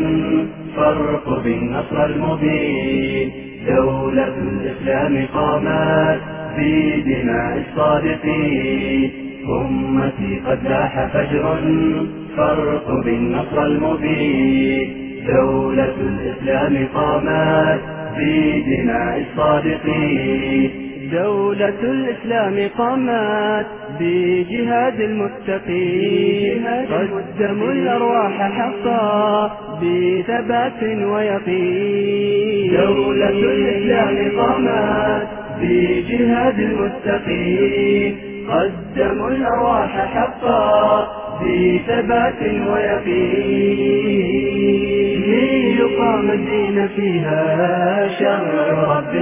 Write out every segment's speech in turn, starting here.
فارقب النصر المبين دولة الإسلام قامت بدماء الصادقين أمتي قد لاح فجر فارقب النصر المبين دولة الإسلام قامت بدماء الصادقين دولة الإسلام قامت بجهاد المتقين قدموا الأرواح حقا بثبات ويقين دولة الإسلام قامت بجهاد المتقين قدموا الأرواح حقا بثبات ويقين ليقام الدين فيها شرع رب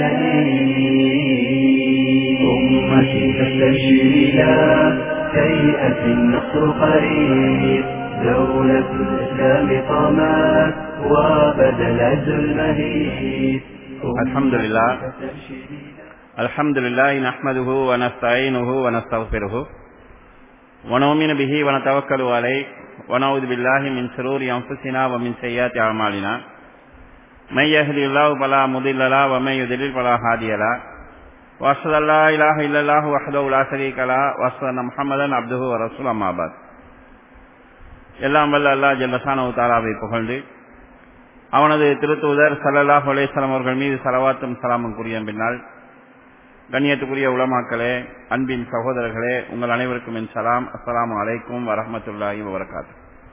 العالمين أمتي فاستبشري لا تيأس النصر قريب دولة الإسلام قامت وبدا العز المهيب الحمد لله الحمد لله نحمده ونستعينه ونستغفره ونؤمن به ونتوكل عليه ونعوذ بالله من شرور أنفسنا ومن سيئات أعمالنا من يهدي الله فلا مضل له ومن يضلل فلا هادي له وأشهد أن لا إله إلا الله وحده لا شريك له وأشهد أن محمدا عبده ورسوله أما بعد எல்லாம் வல்ல அல்லா ஜல்லசானு தாலாவை புகழ்ந்து அவனது திருத்தூதர் சல்லல்லாஹ் அலேஸ்லாம் அவர்கள் மீது சலவாத்தும் சலாமும் கூறிய பின்னால் கண்ணியத்துக்குரிய உலமாக்களே அன்பின் சகோதரர்களே உங்கள் அனைவருக்கும் என் சலாம் அஸ்லாம் அலைக்கும் வரமத்துல்லாஹி வரகாத்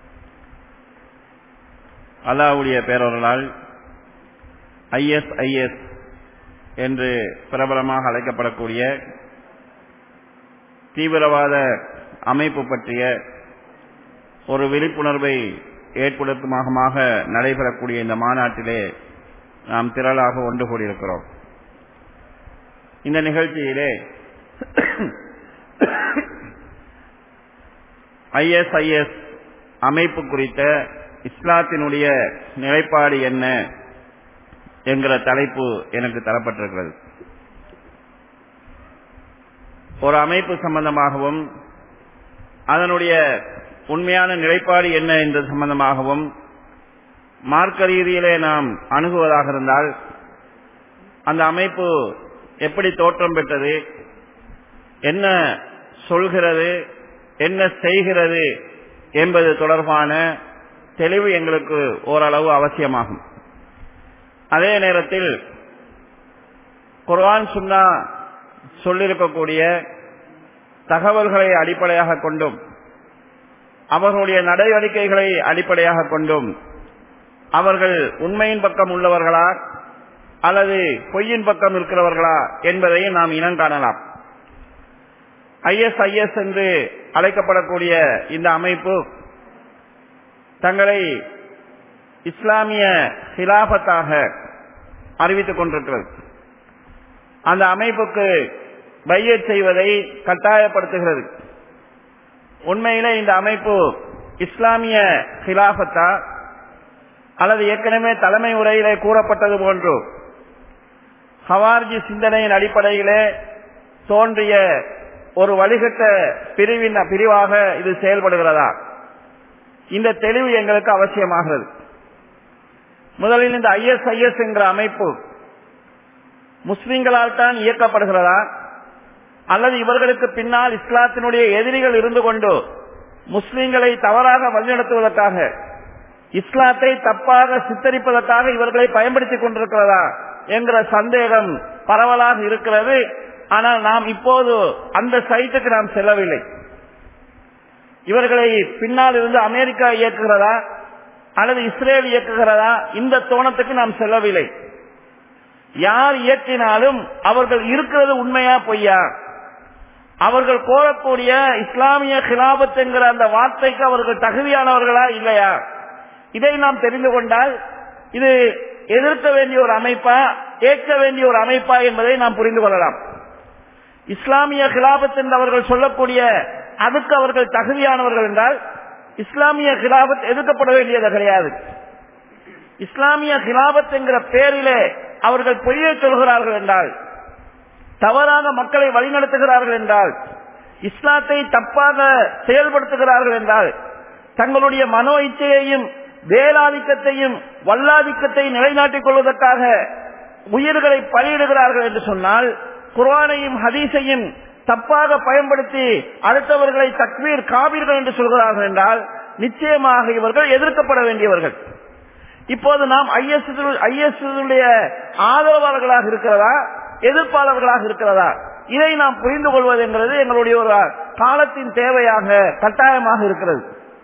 அல்லாவுடைய பேரொருளால் ஐஎஸ்ஐஎஸ் என்று பிரபலமாக அழைக்கப்படக்கூடிய தீவிரவாத அமைப்பு பற்றிய ஒரு விழிப்புணர்வை ஏற்படுத்துமாக நடைபெறக்கூடிய இந்த மாநாட்டிலே நாம் திரளாக ஒன்று கூடியிருக்கிறோம் இந்த நிகழ்ச்சியிலே ஐஎஸ்ஐஎஸ் அமைப்பு குறித்த இஸ்லாத்தினுடைய நிலைப்பாடு என்ன என்கிற தலைப்பு எனக்கு தரப்பட்டிருக்கிறது ஒரு அமைப்பு சம்பந்தமாகவும் அதனுடைய உண்மையான நிலைப்பாடு என்ன என்பது சம்பந்தமாகவும் மார்க்க ரீதியிலே நாம் அணுகுவதாக இருந்தால் அந்த அமைப்பு எப்படி தோற்றம் பெற்றது என்ன சொல்கிறது என்ன செய்கிறது என்பது தொடர்பான தெளிவு எங்களுக்கு ஓரளவு அவசியமாகும் அதே நேரத்தில் குர்ஆன் சுன்னா சொல்லிருக்கக்கூடிய தகவல்களை அடிப்படையாக கொண்டும் அவர்களுடைய நடவடிக்கைகளை அடிப்படையாக கொண்டும் அவர்கள் உண்மையின் பக்கம் உள்ளவர்களா அல்லது பொய்யின் பக்கம் இருக்கிறவர்களா என்பதையும் நாம் இனம் காணலாம் ஐஎஸ்ஐஎஸ் என்று அழைக்கப்படக்கூடிய இந்த அமைப்பு தங்களை இஸ்லாமிய ஹிலாபத்தாக அறிவித்துக் கொண்டிருக்கிறது அந்த அமைப்புக்கு பையட் செய்வதை கட்டாயப்படுத்துகிறது உண்மையிலே இந்த அமைப்பு இஸ்லாமிய ஹிலாபத்தா அல்லது ஏற்கனவே தலைமை உரையிலே கூறப்பட்டது போன்று ஹவார்ஜி சிந்தனையின் அடிப்படையிலே தோன்றிய ஒரு வழிகட்ட பிரிவின் பிரிவாக இது செயல்படுகிறதா இந்த தெளிவு எங்களுக்கு அவசியமாகிறது முதலில் இந்த ஐஎஸ்ஐஎஸ் என்கிற அமைப்பு முஸ்லிம்களால் தான் இயக்கப்படுகிறதா அல்லது இவர்களுக்கு பின்னால் இஸ்லாத்தினுடைய எதிரிகள் இருந்து கொண்டு முஸ்லிம்களை தவறாக வழிநடத்துவதற்காக இஸ்லாத்தை தப்பாக சித்தரிப்பதற்காக இவர்களை பயன்படுத்திக் கொண்டிருக்கிறதா என்கிற சந்தேகம் பரவலாக இருக்கிறது ஆனால் நாம் இப்போது அந்த சைட்டுக்கு நாம் செல்லவில்லை இவர்களை பின்னால் இருந்து அமெரிக்கா இயக்குகிறதா அல்லது இஸ்ரேல் இயக்குகிறதா இந்த தோணத்துக்கு நாம் செல்லவில்லை யார் இயக்கினாலும் அவர்கள் இருக்கிறது உண்மையா பொய்யா அவர்கள் கோரக்கூடிய இஸ்லாமிய கிலாபத் என்கிற அந்த வார்த்தைக்கு அவர்கள் தகுதியானவர்களா இல்லையா இதை நாம் தெரிந்து கொண்டால் இது எதிர்க்க வேண்டிய ஒரு அமைப்பா ஏற்க வேண்டிய ஒரு அமைப்பா என்பதை நாம் புரிந்து கொள்ளலாம் இஸ்லாமிய கிலாபத் என்று அவர்கள் சொல்லக்கூடிய அதுக்கு அவர்கள் தகுதியானவர்கள் என்றால் இஸ்லாமிய கிலாபத் எதிர்க்கப்பட வேண்டியது கிடையாது இஸ்லாமிய கிலாபத் என்கிற பேரிலே அவர்கள் பொய்யை சொல்கிறார்கள் என்றால் தவறாக மக்களை வழிநடத்துகிறார்கள் என்றால் இஸ்லாத்தை தப்பாக செயல்படுத்துகிறார்கள் என்றால் தங்களுடைய மனோ இச்சையையும் வேலாதிக்கத்தையும் வல்லாதிக்கத்தையும் நிலைநாட்டிக் கொள்வதற்காக உயிர்களை பலியிடுகிறார்கள் என்று சொன்னால் குர்ஆனையும் ஹதீஸையும் தப்பாக பயன்படுத்தி அடுத்தவர்களை தக்வீர் காவீர்கள் என்று சொல்கிறார்கள் என்றால் நிச்சயமாக இவர்கள் எதிர்க்கப்பட வேண்டியவர்கள் இப்போது நாம் ஐஎஸ் ஐஎஸ் ஆதரவாளர்களாக இருக்கிறதா எதிர்ப்பாளர்களாக இருக்கிறதா இதை நாம் புரிந்து கொள்வது என்கிறது எங்களுடைய ஒரு காலத்தின் தேவையாக கட்டாயமாக இருக்கிறது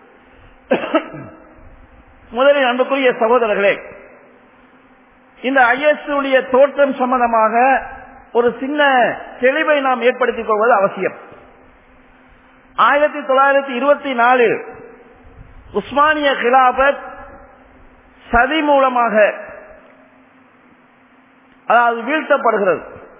முதலில் அன்புக்குரிய சகோதரர்களே இந்த ஐஎஸ் உடைய தோற்றம் சம்பந்தமாக ஒரு சின்ன தெளிவை நாம் ஏற்படுத்திக் கொள்வது அவசியம் ஆயிரத்தி தொள்ளாயிரத்தி இருபத்தி நாலில் உஸ்மானிய கிலாபத் சதி மூலமாக அதாவது வீழ்த்தப்படுகிறது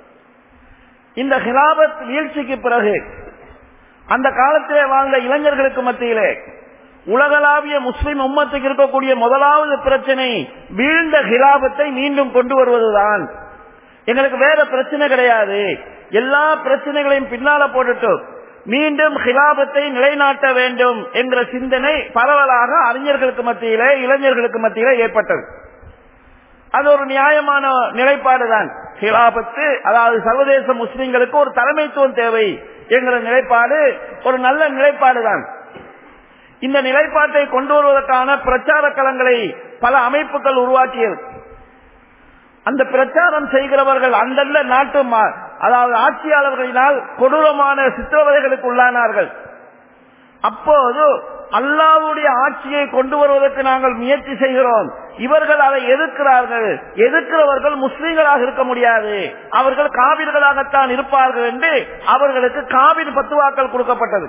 இந்த ஹிலாபத் வீழ்ச்சிக்கு பிறகு அந்த காலத்திலே வாழ்ந்த இளைஞர்களுக்கு மத்தியிலே உலகளாவிய முஸ்லிம் உம்மத்துக்கு இருக்கக்கூடிய முதலாவது பிரச்சனை வீழ்ந்த ஹிலாபத்தை மீண்டும் கொண்டு வருவதுதான் எங்களுக்கு வேற பிரச்சனை கிடையாது எல்லா பிரச்சனைகளையும் பின்னால போட்டுட்டு மீண்டும் ஹிலாபத்தை நிலைநாட்ட வேண்டும் என்ற சிந்தனை பரவலாக அறிஞர்களுக்கு மத்தியிலே இளைஞர்களுக்கு மத்தியிலே ஏற்பட்டது அது ஒரு நியாயமான நிலைப்பாடுதான் ஹிலாபத்து அதாவது சர்வதேச முஸ்லிம்களுக்கு ஒரு தலைமைத்துவம் தேவை என்கிற நிலைப்பாடு ஒரு நல்ல நிலைப்பாடுதான் இந்த நிலைப்பாட்டை கொண்டு வருவதற்கான பிரச்சார களங்களை பல அமைப்புகள் உருவாக்கியது அந்த பிரச்சாரம் செய்கிறவர்கள் அந்தந்த நாட்டு அதாவது ஆட்சியாளர்களினால் கொடூரமான சித்திரவதைகளுக்கு உள்ளானார்கள் அப்போது அல்லாவுடைய ஆட்சியை கொண்டு வருவதற்கு நாங்கள் முயற்சி செய்கிறோம் இவர்கள் அதை எதிர்க்கிறார்கள் எதிர்க்கிறவர்கள் முஸ்லீம்களாக இருக்க முடியாது அவர்கள் காவிர்களாகத்தான் இருப்பார்கள் என்று அவர்களுக்கு காவிரி பத்துவாக்கள் கொடுக்கப்பட்டது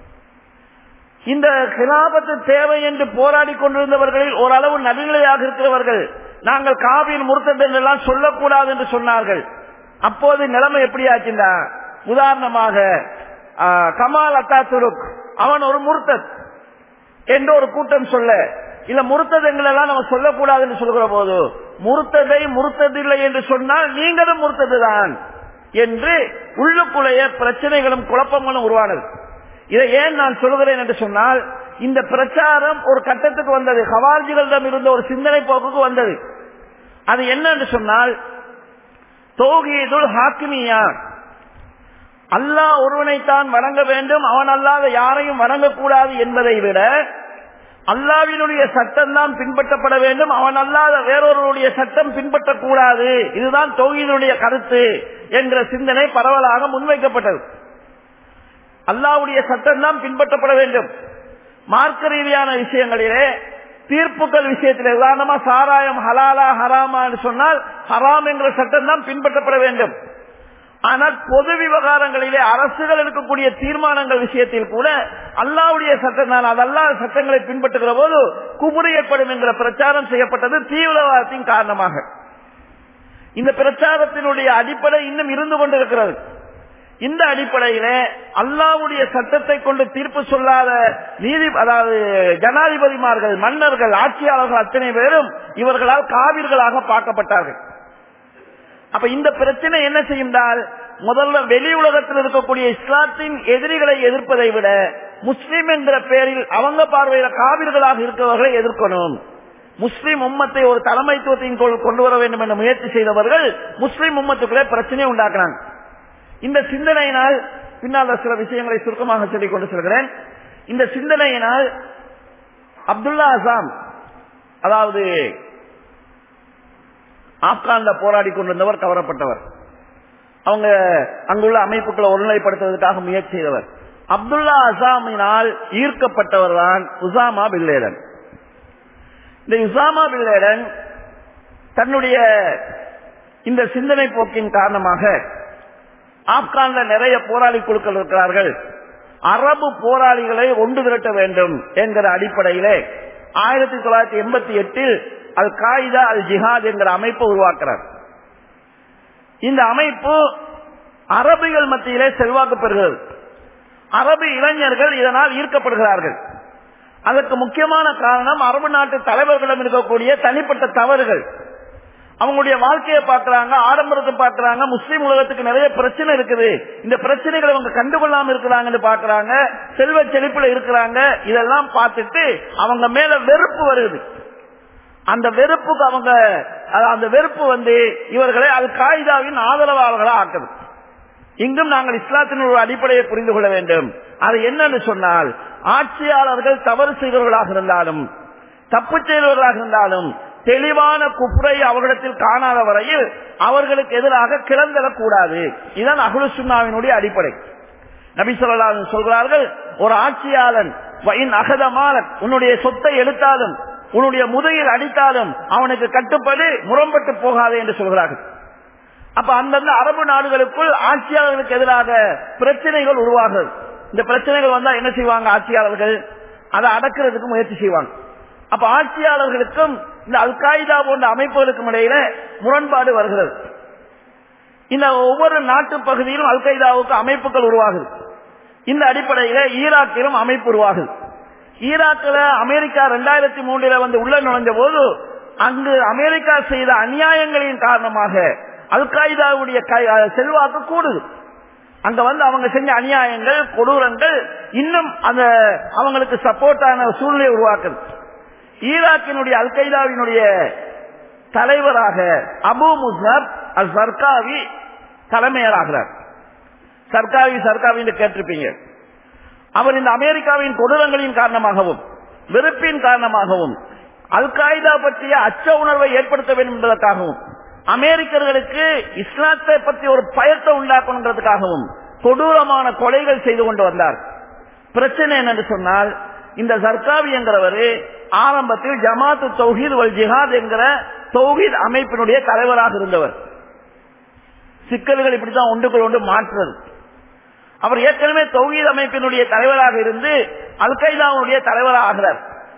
இந்த கிலாபத்து தேவை என்று போராடி கொண்டிருந்தவர்களில் ஓரளவு நடுநிலையாக இருக்கிறவர்கள் நாங்கள் காவியின் முருத்தது என்றெல்லாம் சொல்லக்கூடாது என்று சொன்னார்கள் அப்போது நிலைமை எப்படி ஆச்சுண்டா உதாரணமாக கமால் அத்தாத்துருக் அவன் ஒரு முருத்தத் என்று ஒரு கூட்டம் சொல்ல இல்ல முருத்ததங்கள் எல்லாம் நம்ம சொல்லக்கூடாது என்று சொல்கிற போது முருத்ததை முருத்ததில்லை என்று சொன்னால் நீங்களும் முருத்ததுதான் என்று உள்ளுக்குள்ளேய பிரச்சனைகளும் குழப்பங்களும் உருவானது இதை ஏன் நான் சொல்கிறேன் என்று சொன்னால் இந்த பிரச்சாரம் ஒரு கட்டத்துக்கு வந்தது ஹவார்ஜிகளிடம் இருந்த ஒரு சிந்தனை போக்குக்கு வந்தது அது என்ன என்று சொன்னால் தோகீதுல் ஹாக்கிமியா அல்லாஹ் ஒருவனைத்தான் வணங்க வேண்டும் அவன் அல்லாத யாரையும் வணங்கக்கூடாது என்பதை விட அல்லாவினுடைய சட்டம் தான் பின்பற்றப்பட வேண்டும் அவன் அல்லாத வேறொருவருடைய சட்டம் பின்பற்றக்கூடாது இதுதான் தொகுதியினுடைய கருத்து என்ற சிந்தனை பரவலாக முன்வைக்கப்பட்டது அல்லாவுடைய சட்டம் தான் பின்பற்றப்பட வேண்டும் மார்க்க ரீதியான விஷயங்களிலே தீர்ப்புகள் விஷயத்தில் உதாரணமா சாராயம் ஹலாலா ஹராமா சொன்னால் ஹராம் என்ற சட்டம் தான் பின்பற்றப்பட வேண்டும் ஆனால் பொது விவகாரங்களிலே அரசுகள் எடுக்கக்கூடிய தீர்மானங்கள் விஷயத்தில் கூட அல்லாவுடைய சட்டம் தான் அதல்லாத சட்டங்களை பின்பற்றுகிற போது குபுறு ஏற்படும் என்கிற பிரச்சாரம் செய்யப்பட்டது தீவிரவாதத்தின் காரணமாக இந்த பிரச்சாரத்தினுடைய அடிப்படை இன்னும் இருந்து கொண்டிருக்கிறது இந்த அடிப்படையிலே அல்லாவுடைய சட்டத்தை கொண்டு தீர்ப்பு சொல்லாத நீதி அதாவது ஜனாதிபதிமார்கள் மன்னர்கள் ஆட்சியாளர்கள் அத்தனை பேரும் இவர்களால் காவிர்களாக பார்க்கப்பட்டார்கள் அப்ப இந்த பிரச்சனை என்ன செய்யுந்தால் முதல்ல வெளி உலகத்தில் இருக்கக்கூடிய இஸ்லாத்தின் எதிரிகளை எதிர்ப்பதை விட முஸ்லிம் என்ற பெயரில் அவங்க பார்வையில காவிர்களாக இருக்கிறவர்களை எதிர்க்கணும் முஸ்லிம் உம்மத்தை ஒரு தலைமைத்துவத்தின் கொண்டு வர வேண்டும் என்ற முயற்சி செய்தவர்கள் முஸ்லிம் உம்மத்துக்குள்ளே பிரச்சனையை உண்டாக்குறாங்க இந்த சிந்தனையினால் பின்னால் சில விஷயங்களை சுருக்கமாக சொல்லிக் கொண்டு செல்கிறேன் இந்த சிந்தனையினால் அப்துல்லா அசாம் அதாவது ஆப்கான்ல போராடி கொண்டிருந்தவர் கவரப்பட்டவர் அவங்க அங்குள்ள அமைப்புகளை ஒருநிலைப்படுத்துவதற்காக முயற்சி செய்தவர் அப்துல்லா அசாமினால் ஈர்க்கப்பட்டவர் தான் உசாமா பில்லேடன் இந்த உசாமா பில்லேடன் தன்னுடைய இந்த சிந்தனை போக்கின் காரணமாக ஆப்கான்ல நிறைய போராளி குழுக்கள் இருக்கிறார்கள் அரபு போராளிகளை ஒன்று திரட்ட வேண்டும் என்கிற அடிப்படையிலே ஆயிரத்தி தொள்ளாயிரத்தி எண்பத்தி எட்டில் அல் காயிதா அல் ஜிஹாத் என்கிற அமைப்பை உருவாக்குறார் இந்த அமைப்பு அரபிகள் மத்தியிலே செல்வாக்கு பெறுகிறது அரபு இளைஞர்கள் இதனால் ஈர்க்கப்படுகிறார்கள் அதற்கு முக்கியமான காரணம் அரபு நாட்டு தலைவர்களிடம் இருக்கக்கூடிய தனிப்பட்ட தவறுகள் அவங்களுடைய வாழ்க்கையை பார்க்கறாங்க ஆடம்பரத்தை பார்க்கறாங்க முஸ்லீம் உலகத்துக்கு நிறைய பிரச்சனை இருக்குது இந்த பிரச்சனைகளை அவங்க கண்டுகொள்ளாம இருக்கிறாங்கன்னு பாக்குறாங்க செல்வ செழிப்புல இருக்கிறாங்க இதெல்லாம் பார்த்துட்டு அவங்க மேல வெறுப்பு வருது அந்த வெறுப்புக்கு அவங்க அது அந்த வெறுப்பு வந்து இவர்களை அது காயிதாவின் ஆதரவாளர்களா ஆக்குது இங்கும் நாங்கள் இஸ்லாத்தின் ஒரு அடிப்படையை புரிந்து கொள்ள வேண்டும் அது என்னன்னு சொன்னால் ஆட்சியாளர்கள் தவறு செய்தவர்களாக இருந்தாலும் தப்பு செய்தவர்களாக இருந்தாலும் தெளிவான குப்ரை அவர்களிடத்தில் காணாத வரையில் அவர்களுக்கு எதிராக கிளந்தரக்கூடாது இதுதான் அகுலு சுன்னாவினுடைய அடிப்படை நபி சொல்லா சொல்கிறார்கள் ஒரு ஆட்சியாளன் வயின் அகதமான உன்னுடைய சொத்தை எடுத்தாலும் உன்னுடைய முதுகில் அடித்தாலும் அவனுக்கு கட்டுப்படு முரம்பட்டு போகாது என்று சொல்கிறார்கள் அப்ப அந்தந்த அரபு நாடுகளுக்குள் ஆட்சியாளர்களுக்கு எதிராக பிரச்சனைகள் உருவாகுது இந்த பிரச்சனைகள் வந்தா என்ன செய்வாங்க ஆட்சியாளர்கள் அதை அடக்கிறதுக்கு முயற்சி செய்வாங்க அப்ப ஆட்சியாளர்களுக்கும் இந்த அல் காய்தா போன்ற அமைப்புகளுக்கும் இடையில முரண்பாடு வருகிறது இந்த ஒவ்வொரு நாட்டு பகுதியிலும் அல் கைதாவுக்கு அமைப்புகள் உருவாகுது இந்த அடிப்படையில ஈராக்கிலும் அமைப்பு உருவாகுது ஈராக்கில் அமெரிக்கா ரெண்டாயிரத்தி மூன்றுல வந்து உள்ள நுழைஞ்ச போது அங்கு அமெரிக்கா செய்த அநியாயங்களின் காரணமாக அல் காய்தாவுடைய செல்வாக்கு கூடுது அங்க வந்து அவங்க செஞ்ச அநியாயங்கள் கொடூரங்கள் இன்னும் அந்த அவங்களுக்கு சப்போர்ட்டான சூழ்நிலை உருவாக்குது ஈராக்கினுடைய அல் கைதாவினுடைய தலைவராக அபு முஸ்னப் அல் சர்காவி தலைமையராகிறார் சர்காவி சர்காவி என்று கேட்டிருப்பீங்க அவர் இந்த அமெரிக்காவின் கொடூரங்களின் காரணமாகவும் வெறுப்பின் காரணமாகவும் அல் காய்தா பற்றிய அச்ச உணர்வை ஏற்படுத்த வேண்டும் என்பதற்காகவும் அமெரிக்கர்களுக்கு இஸ்லாத்தை பற்றி ஒரு பயத்தை உண்டாக்கணுன்றதுக்காகவும் கொடூரமான கொலைகள் செய்து கொண்டு வந்தார் பிரச்சனை என்னன்னு சொன்னால் இந்த சர்காவி என்கிறவர் ஆரம்பத்தில் ஜமாத்து தௌஹீத் வல் ஜிஹாத் என்கிற தௌஹீத் அமைப்பினுடைய தலைவராக இருந்தவர் சிக்கல்கள் இப்படித்தான் ஒன்றுக்குள் ஒன்று மாற்றுறது அவர் ஏற்கனவே தௌஹீத் அமைப்பினுடைய தலைவராக இருந்து அல் கைதாவுடைய தலைவராக ஆகிறார்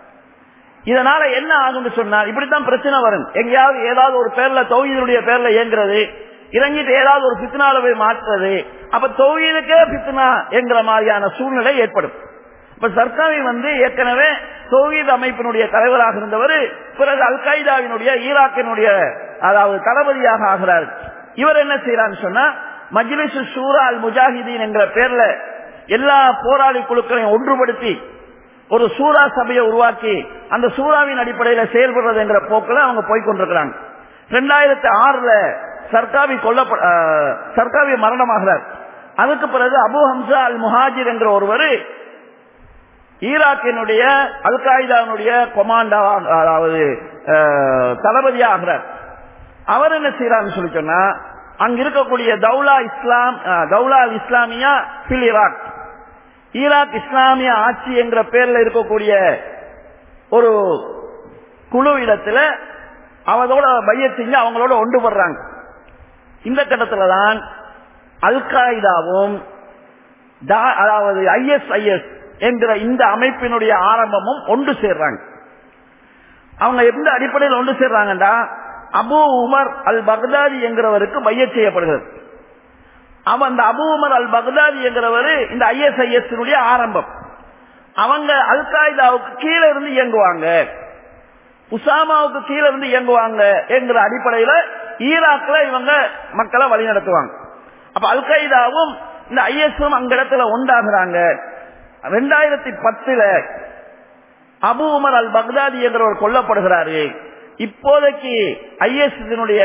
இதனால என்ன ஆகும்னு சொன்னால் இப்படித்தான் பிரச்சனை வரும் எங்கேயாவது ஏதாவது ஒரு பேர்ல தௌஹீதுடைய பேர்ல இயங்குறது இறங்கிட்டு ஏதாவது ஒரு பித்னால போய் மாற்றுறது அப்ப தௌஹீதுக்கே பித்னா என்கிற மாதிரியான சூழ்நிலை ஏற்படும் இப்ப சர்காரி வந்து ஏற்கனவே தௌஹீத் அமைப்பினுடைய தலைவராக இருந்தவர் பிறகு அல் கைதாவினுடைய ஈராக்கினுடைய அதாவது தளபதியாக ஆகிறார் இவர் என்ன செய்யறான்னு சொன்னா மஜ்லிசு சூரா அல் முஜாஹிதீன் என்கிற பேர்ல எல்லா போராளி குழுக்களையும் ஒன்றுபடுத்தி ஒரு சூரா சபையை உருவாக்கி அந்த சூறாவின் அடிப்படையில செயல்படுறது என்கிற போக்கில் அவங்க போய்கொண்டிருக்கிறாங்க ரெண்டாயிரத்தி ஆறுல சர்காவி கொல்ல சர்காவி மரணமாகிறார் அதுக்கு பிறகு அபு ஹம்சா அல் முஹாஜிர் என்கிற ஒருவர் ஈராக்கினுடைய அல் காய்தாவுடைய கொமாண்டா அதாவது தளபதியா ஆகிறார் அவர் என்ன செய்யறாருன்னு சொல்லி சொன்னா அங்க இருக்கக்கூடிய தௌலா இஸ்லாம் தௌலா இஸ்லாமியா பில் ஈராக் ஈராக் இஸ்லாமிய ஆட்சி என்ற பேர்ல இருக்கக்கூடிய ஒரு குழு இடத்துல அவங்களோட பைய செஞ்சு அவங்களோட ஒன்றுபடுறாங்க இந்த கட்டத்துல தான் அல் காய்தாவும் அதாவது ஐஎஸ்ஐஎஸ் என்கிற இந்த அமைப்பினுடைய ஆரம்பமும் ஒன்று சேர்றாங்க அவங்க எந்த அடிப்படையில் ஒன்று சேர்றாங்கடா அபு உமர் அல் பக்தாதி என்கிறவருக்கு மைய செய்யப்படுகிறது அவன் அந்த அபு உமர் அல் பக்தாதி என்கிறவர் இந்த ஐஎஸ்ஐஎஸ் ஆரம்பம் அவங்க அல் காய்தாவுக்கு கீழே இருந்து இயங்குவாங்க உசாமாவுக்கு கீழே இருந்து இயங்குவாங்க என்கிற அடிப்படையில ஈராக்ல இவங்க மக்களை வழி நடத்துவாங்க அப்ப அல் கைதாவும் இந்த ஐஎஸ்எம் அங்க இடத்துல உண்டாகிறாங்க ரெண்டாயிரத்தி பத்துல அபு உமர் அல் பக்தாதி என்கிறவர் கொல்லப்படுகிறாரு இப்போதைக்கு ஐஎஸ்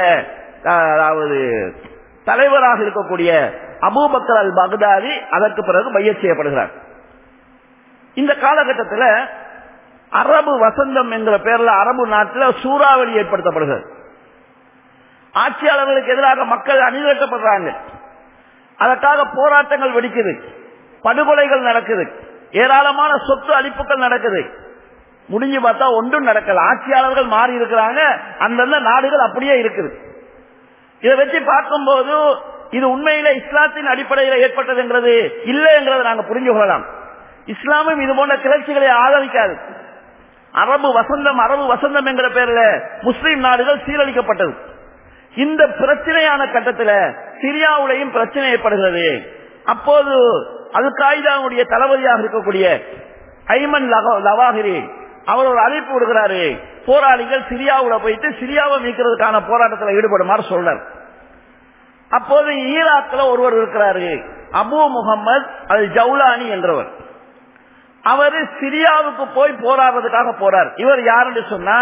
அதாவது தலைவராக இருக்கக்கூடிய அபூபக்கர் அல் பக்தாதி அதற்கு பிறகு மைய செய்யப்படுகிறார் இந்த காலகட்டத்தில் அரபு வசந்தம் என்கிற பேர்ல அரபு நாட்டில் சூறாவளி ஏற்படுத்தப்படுகிறது ஆட்சியாளர்களுக்கு எதிராக மக்கள் அணிதிரட்டப்படுறாங்க அதற்காக போராட்டங்கள் வெடிக்குது படுகொலைகள் நடக்குது ஏராளமான சொத்து அளிப்புகள் நடக்குது முடிஞ்சு பார்த்தா ஒன்றும் நடக்கல ஆட்சியாளர்கள் மாறி இருக்கிறாங்க அந்தந்த நாடுகள் அப்படியே இருக்குது இதை வச்சு பார்க்கும்போது இது உண்மையில இஸ்லாத்தின் அடிப்படையில் ஏற்பட்டதுங்கிறது இல்லைங்கிறத நாங்க புரிஞ்சு கொள்ளலாம் இஸ்லாமும் இது போன்ற கிளர்ச்சிகளை ஆதரிக்காது அரபு வசந்தம் அரபு வசந்தம் என்கிற பேர்ல முஸ்லீம் நாடுகள் சீரழிக்கப்பட்டது இந்த பிரச்சனையான கட்டத்தில் சிரியாவுலையும் பிரச்சனை ஏற்படுகிறது அப்போது அல் காய்தாவுடைய தளபதியாக இருக்கக்கூடிய ஐமன் லவாகிரி அவர் ஒரு அழைப்பு விடுகிறாரு போராளிகள் சிரியாவுல போயிட்டு சிரியாவை மீட்கிறதுக்கான போராட்டத்தில் ஈடுபடுமாறு சொல்றார் அப்போது ஈராக்ல ஒருவர் இருக்கிறாரு அபு முகமது அல் ஜவுலானி என்றவர் அவரு சிரியாவுக்கு போய் போராடுறதுக்காக போறார் இவர் யாருன்னு சொன்னா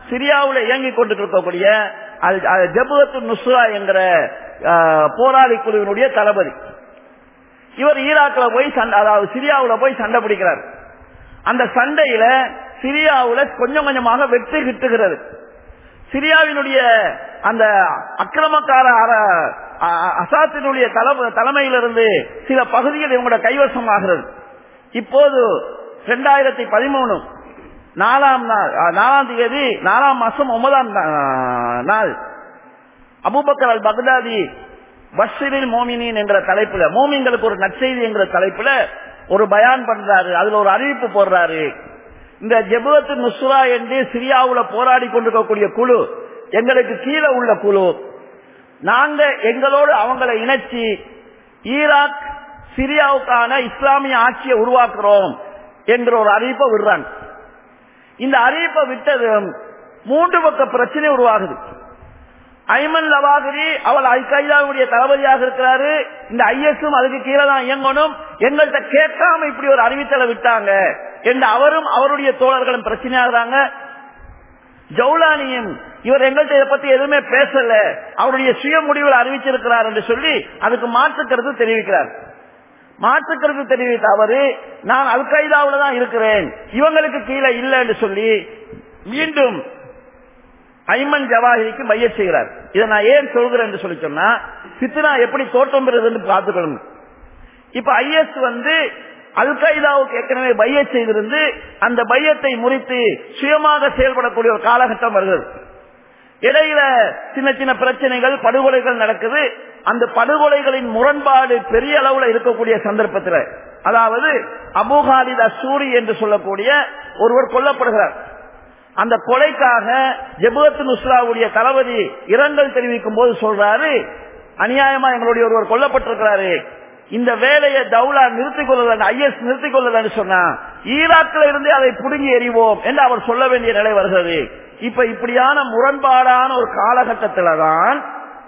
சிரியாவில் இயங்கிக் கொண்டிருக்கக்கூடிய ஜபுத்து நுஸ்ரா என்கிற அஹ், போராளி குழுவினுடைய தளபதி இவர் ஈராக்கில் போய் சண்டை அதாவது சிரியாவில் போய் சண்டை பிடிக்கிறார் அந்த சண்டையில சிரியாவுல கொஞ்சம் கொஞ்சமாக வெற்றி கிட்டுகிறது சிரியாவினுடைய அந்த அக்கிரமக்கார அர- அ- அசாத்தினுடைய தல- தலைமையிலிருந்து சில பகுதிகள் இவங்களோட கைவசமாகிறது இப்போது இரண்டாயிரத்தி பதிமூணு நாலாம் நாள் அ, நாலாம் தேதி நாலாம் மாசம் ஒன்பதாம் நா- நாள் அபூபக்கர் அல் பக்தாதி பஷிரில் மோமினின் என்ற தலைப்புல மோமின்களுக்கு ஒரு நற்செய்தி என்கிற தலைப்புல ஒரு பயான் பண்றாரு அதுல ஒரு அறிவிப்பு போடுறாரு இந்த ஜெபத்து நுஸ்ரா என்று சிரியாவுல போராடி கொண்டிருக்கக்கூடிய குழு எங்களுக்கு கீழே உள்ள குழு நாங்க எங்களோடு அவங்களை இணைச்சி ஈராக் சிரியாவுக்கான இஸ்லாமிய ஆட்சியை உருவாக்குறோம் என்ற ஒரு அறிவிப்பை விடுறாங்க இந்த அறிவிப்பை விட்டதும் மூன்று பக்க பிரச்சனை உருவாகுது ஐமன் லவாகிரி அவள் அல் கைதாவுடைய தளபதியாக இருக்கிறாரு இந்த ஐஎஸும் அதுக்கு கீழே தான் இயங்கணும் எங்கள்கிட்ட கேட்காம இப்படி ஒரு அறிவித்தலை விட்டாங்க என்று அவரும் அவருடைய தோழர்களும் பிரச்சனையாகிறாங்க ஜவுலானியும் இவர் எங்கள்கிட்ட இதை பத்தி எதுவுமே பேசல அவருடைய சுய முடிவில் அறிவிச்சிருக்கிறார் என்று சொல்லி அதுக்கு மாற்று கருத்து தெரிவிக்கிறார் மாற்று கருத்து தெரிவித்த அவரு நான் அல் கைதாவில் தான் இருக்கிறேன் இவங்களுக்கு கீழே இல்லை என்று சொல்லி மீண்டும் ஐமன் ஜவாஹிரிக்கு மைய செய்கிறார் இதை நான் ஏன் சொல்கிறேன் என்று சொல்லி சொன்னா சித்னா எப்படி தோற்றம் பெறுதுன்னு பார்த்துக்கணும் இப்ப ஐஎஸ் வந்து அல் கைதாவுக்கு ஏற்கனவே பைய செய்திருந்து அந்த பையத்தை முறித்து சுயமாக செயல்படக்கூடிய ஒரு காலகட்டம் வருகிறது இடையில சின்ன சின்ன பிரச்சனைகள் படுகொலைகள் நடக்குது அந்த படுகொலைகளின் முரண்பாடு பெரிய அளவுல இருக்கக்கூடிய சந்தர்ப்பத்தில் அதாவது அபுஹாலித் அசூரி என்று சொல்லக்கூடிய ஒருவர் கொல்லப்படுகிறார் அந்த கொலைக்காக ஜெபத்து நுஸ்ராவுடைய தளபதி இரங்கல் தெரிவிக்கும் போது சொல்றாரு அநியாயமா எங்களுடைய ஒருவர் கொல்லப்பட்டிருக்கிறாரு இந்த வேலையை தௌலா நிறுத்திக் கொள்ளல ஐஎஸ் நிறுத்திக் கொள்ளலன்னு சொன்னா ஈராக்கில் இருந்து அதை புடுங்கி எறிவோம் என்று அவர் சொல்ல வேண்டிய நிலை வருகிறது இப்ப இப்படியான முரண்பாடான ஒரு காலகட்டத்தில தான்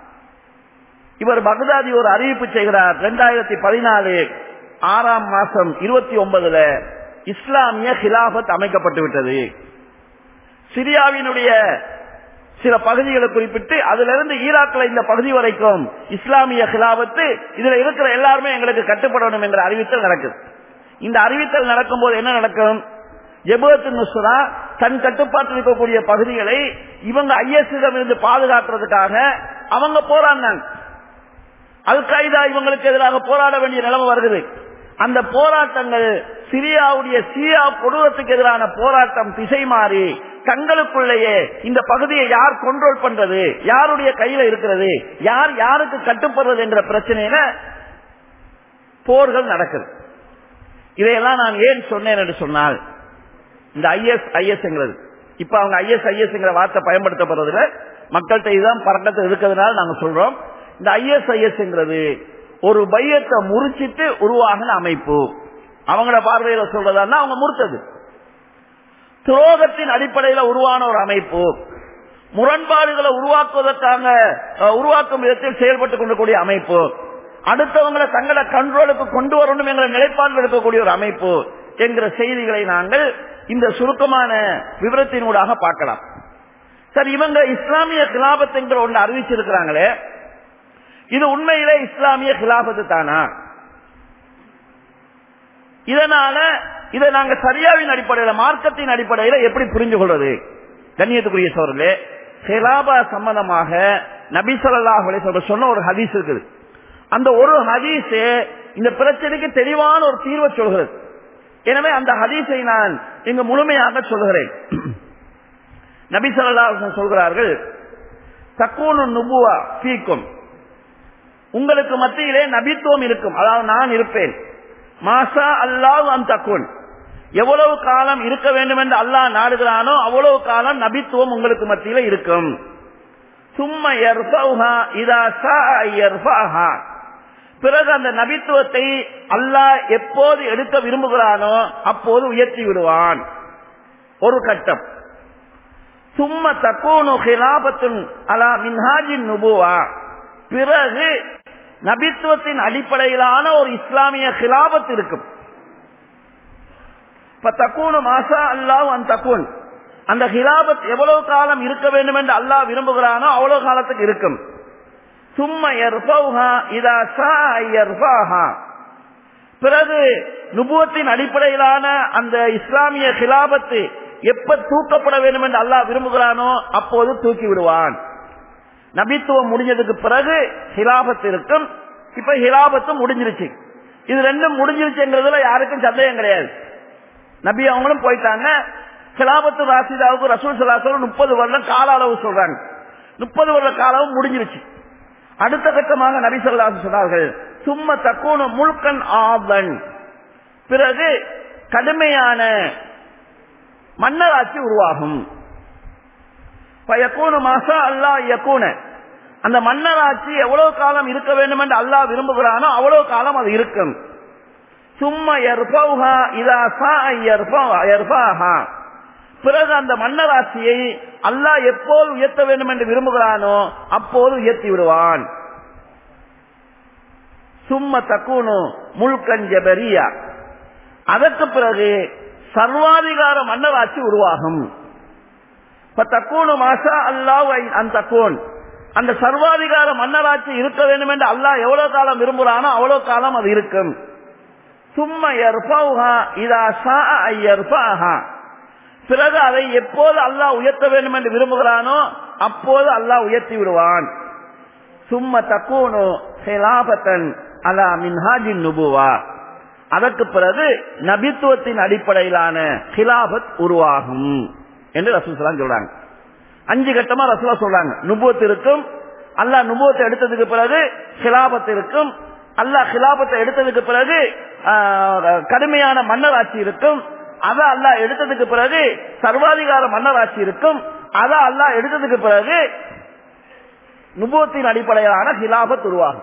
இவர் பகதாதி ஒரு அறிவிப்பு செய்கிறார் இரண்டாயிரத்தி பதினாலு ஆறாம் மாசம் இருபத்தி ஒன்பதுல இஸ்லாமிய ஹிலாபத் அமைக்கப்பட்டு விட்டது சிரியாவினுடைய சில பகுதிகளை குறிப்பிட்டு அதுல இருந்து ஈராக்கில் இந்த பகுதி வரைக்கும் இஸ்லாமிய ஹிலாபத்து இதுல இருக்கிற எல்லாருமே எங்களுக்கு கட்டுப்படணும் என்ற அறிவித்தல் நடக்குது இந்த அறிவித்தல் நடக்கும் போது என்ன நடக்கும் ஜெபத்து நுஸ்ரா தன் கட்டுப்பாட்டில் இருக்கக்கூடிய பகுதிகளை இவங்க ஐஎஸ்இடம் இருந்து பாதுகாக்கிறதுக்காக அவங்க போராடினாங்க அல் கைதா இவங்களுக்கு எதிராக போராட வேண்டிய நிலைமை வருகிறது அந்த போராட்டங்கள் சிரியாவுடைய சிரியா கொடூரத்துக்கு எதிரான போராட்டம் திசை மாறி தங்களுக்குள்ளேயே இந்த பகுதியை யார் கண்ட்ரோல் பண்றது யாருடைய கையில இருக்கிறது யார் யாருக்கு கட்டுப்படுறது என்ற பிரச்சனையில போர்கள் நடக்குது இதையெல்லாம் நான் ஏன் சொன்னேன் என்று சொன்னால் இந்த ஐஎஸ் ஐஎஸ்ங்கிறது இப்ப அவங்க ஐஎஸ் ஐஎஸ்ங்கிற வார்த்தை பயன்படுத்தப்படுறதுல மக்கள்கிட்ட இதுதான் பறக்கத்தை இருக்கிறதுனால நாங்க சொல்றோம் இந்த ஐஎஸ்ஐஎஸ்ங்கிறது ஒரு பையத்தை முறிச்சிட்டு உருவாகின அமைப்பு அவங்களோட பார்வையில சொல்றதா அவங்க முறித்தது துரோகத்தின் அடிப்படையில் உருவான ஒரு அமைப்பு முரண்பாடுகளை உருவாக்குவதற்காக அஹ், உருவாக்கும் விதத்தில் செயல்பட்டுக் கொண்டிருக்கூடிய அமைப்பு அடுத்தவங்களை தங்களை கண்ட்ரோலுக்கு கொண்டு வரணும் என்ற நிலைப்பாடு இருக்கக்கூடிய ஒரு அமைப்பு என்கிற செய்திகளை நாங்கள் இந்த சுருக்கமான விவரத்தினூடாக பார்க்கலாம் சரி இவங்க இஸ்லாமிய கிலாபத் என்கிற ஒன்று அறிவிச்சிருக்கிறாங்களே இது உண்மையிலே இஸ்லாமிய கிலாபத்து தானா இதனால இதை நாங்க சரியாவின் அடிப்படையில் மார்க்கத்தின் அடிப்படையில் எப்படி புரிஞ்சு கொள்வது கண்ணியத்துக்குரிய சோழர்களே ஹிலாபா சம்பந்தமாக நபி ஸல்லல்லாஹு அலைஹி வஸல்லம் சொன்ன ஒரு ஹதீஸ் இருக்குது அந்த ஒரு ஹதீஸ் இந்த பிரச்சனைக்கு தெளிவான ஒரு தீர்வை சொல்கிறது எனவே அந்த ஹதீஸை நான் இங்கு முழுமையாக சொல்கிறேன் நபி ஸல்லல்லாஹு அலைஹி வஸல்லம் சொல்கிறார்கள் தக்கூனு நுபுவா ஃபீக்கும் உங்களுக்கு மத்தியிலே நபித்துவம் இருக்கும் அதாவது நான் இருப்பேன் மாசா அல்லாஹ் அன் தக்குன் எவ்வளவு காலம் இருக்க வேண்டும் என்று அல்லாஹ் நாடுகிறானோ அவ்வளவு காலம் நபித்துவம் உங்களுக்கு மத்தியில இருக்கும் சும்மா யர்ஃபௌஹா இதா ஷாஅ யர்ஃபஹா பிறகு அந்த நபித்துவத்தை அல்லாஹ் எப்போது எடுக்க விரும்புகிறானோ அப்போது உயர்த்தி விடுவான் ஒரு கட்டம் சும்ம தக்கூனு ஹிலாபத்துன் அலா மின்ஹாஜின் நுபுவா பிறகு நபித்துவத்தின் அடிப்படையிலான ஒரு இஸ்லாமிய ஹிலாபத் இருக்கும் இப்ப தக்கூனு மாசா அல்லாஹ் அன் தக்கூன் அந்த ஹிலாபத் எவ்வளவு காலம் இருக்க வேண்டும் என்று அல்லாஹ் விரும்புகிறானோ அவ்வளவு காலத்துக்கு இருக்கும் சும்ம யர்ஃபௌஹா இதா ஷா யர்ஃபாஹா பிறகு நுபுவத்தின் அடிப்படையிலான அந்த இஸ்லாமிய ஹிலாபத்து எப்ப தூக்கப்பட வேண்டும் என்று அல்லாஹ் விரும்புகிறானோ அப்போது தூக்கி விடுவான் நபித்துவம் முடிஞ்சதுக்கு பிறகு ஹிலாபத் இருக்கும் இப்ப ஹிலாபத்து முடிஞ்சிருச்சு இது ரெண்டும் முடிஞ்சிருச்சுங்கிறதுல யாருக்கும் சந்தேகம் கிடையாது நபி அவங்களும் போயிட்டாங்க ஹிலாபத்து ராசிதாவுக்கு ரசூல் சலாசலம் முப்பது வருடம் கால அளவு சொல்றாங்க முப்பது வருட காலம் முடிஞ்சிருச்சு அடுத்த கட்டமாக நபி சொல்லாசு சொன்னார்கள் சும்ம தக்கூன முழுக்கன் ஆவன் பிறகு கடுமையான மன்னராட்சி உருவாகும் பயக்கூனு மாசா அல்லா யக்கூன அந்த மன்னராட்சி எவ்வளவு காலம் இருக்க வேண்டும் என்று அல்லாஹ் விரும்புகிறானோ அவ்வளவு காலம் அது இருக்கும் சும்மா யர்ஃபௌஹா இதா சா யர்ஃபாஹா பிறகு அந்த மன்னராட்சியை அல்லாஹ் எப்போது உயர்த்த வேண்டும் என்று விரும்புகிறானோ அப்போது உயர்த்தி விடுவான் சும்ம தக்கூனு முல்கன் ஜபரியா அதற்கு பிறகு சர்வாதிகார மன்னராட்சி உருவாகும் தக்கூனு மாசா அல்லாஹ் அந்த தக்கூன் அந்த சர்வாதிகார மன்னராட்சி இருக்க வேண்டும் என்று அல்லாஹ் எவ்வளவு காலம் விரும்புகிறானோ அவ்வளவு காலம் அது இருக்கும் சும்ம யர்ஃபௌஹா இதா ஷா யர்ஃபாஹா பிறகு அதை எப்போது அல்லாஹ் உயர்த்த வேண்டும் என்று விரும்புகிறானோ அப்போது அல்லாஹ் உயர்த்தி விடுவான் சும்ம தக்கூனு ஹிலாபத்தன் அலா மின்ஹாஜின் நுபுவா அதற்கு பிறகு நபித்துவத்தின் அடிப்படையிலான ஹிலாபத் உருவாகும் என்று ரசூசலாம் சொல்றாங்க அஞ்சு கட்டமா ரசூலா சொல்றாங்க நுபுவத் இருக்கும் அல்லாஹ் நுபுவத்தை எடுத்ததுக்கு பிறகு ஹிலாபத் இருக்கும் அல்லாஹ் ஹிலாபத்தை எடுத்ததுக்கு பிறகு கடுமையான மன்னராட்சி இருக்கும் அத அல்லாஹ் எடுத்ததுக்கு பிறகு சர்வாதிகார மன்னராட்சி இருக்கும் அத அல்லாஹ் எடுத்ததுக்கு பிறகு நுபுவத்தின் அடிப்படையிலான ஹிலாபத் உருவாகும்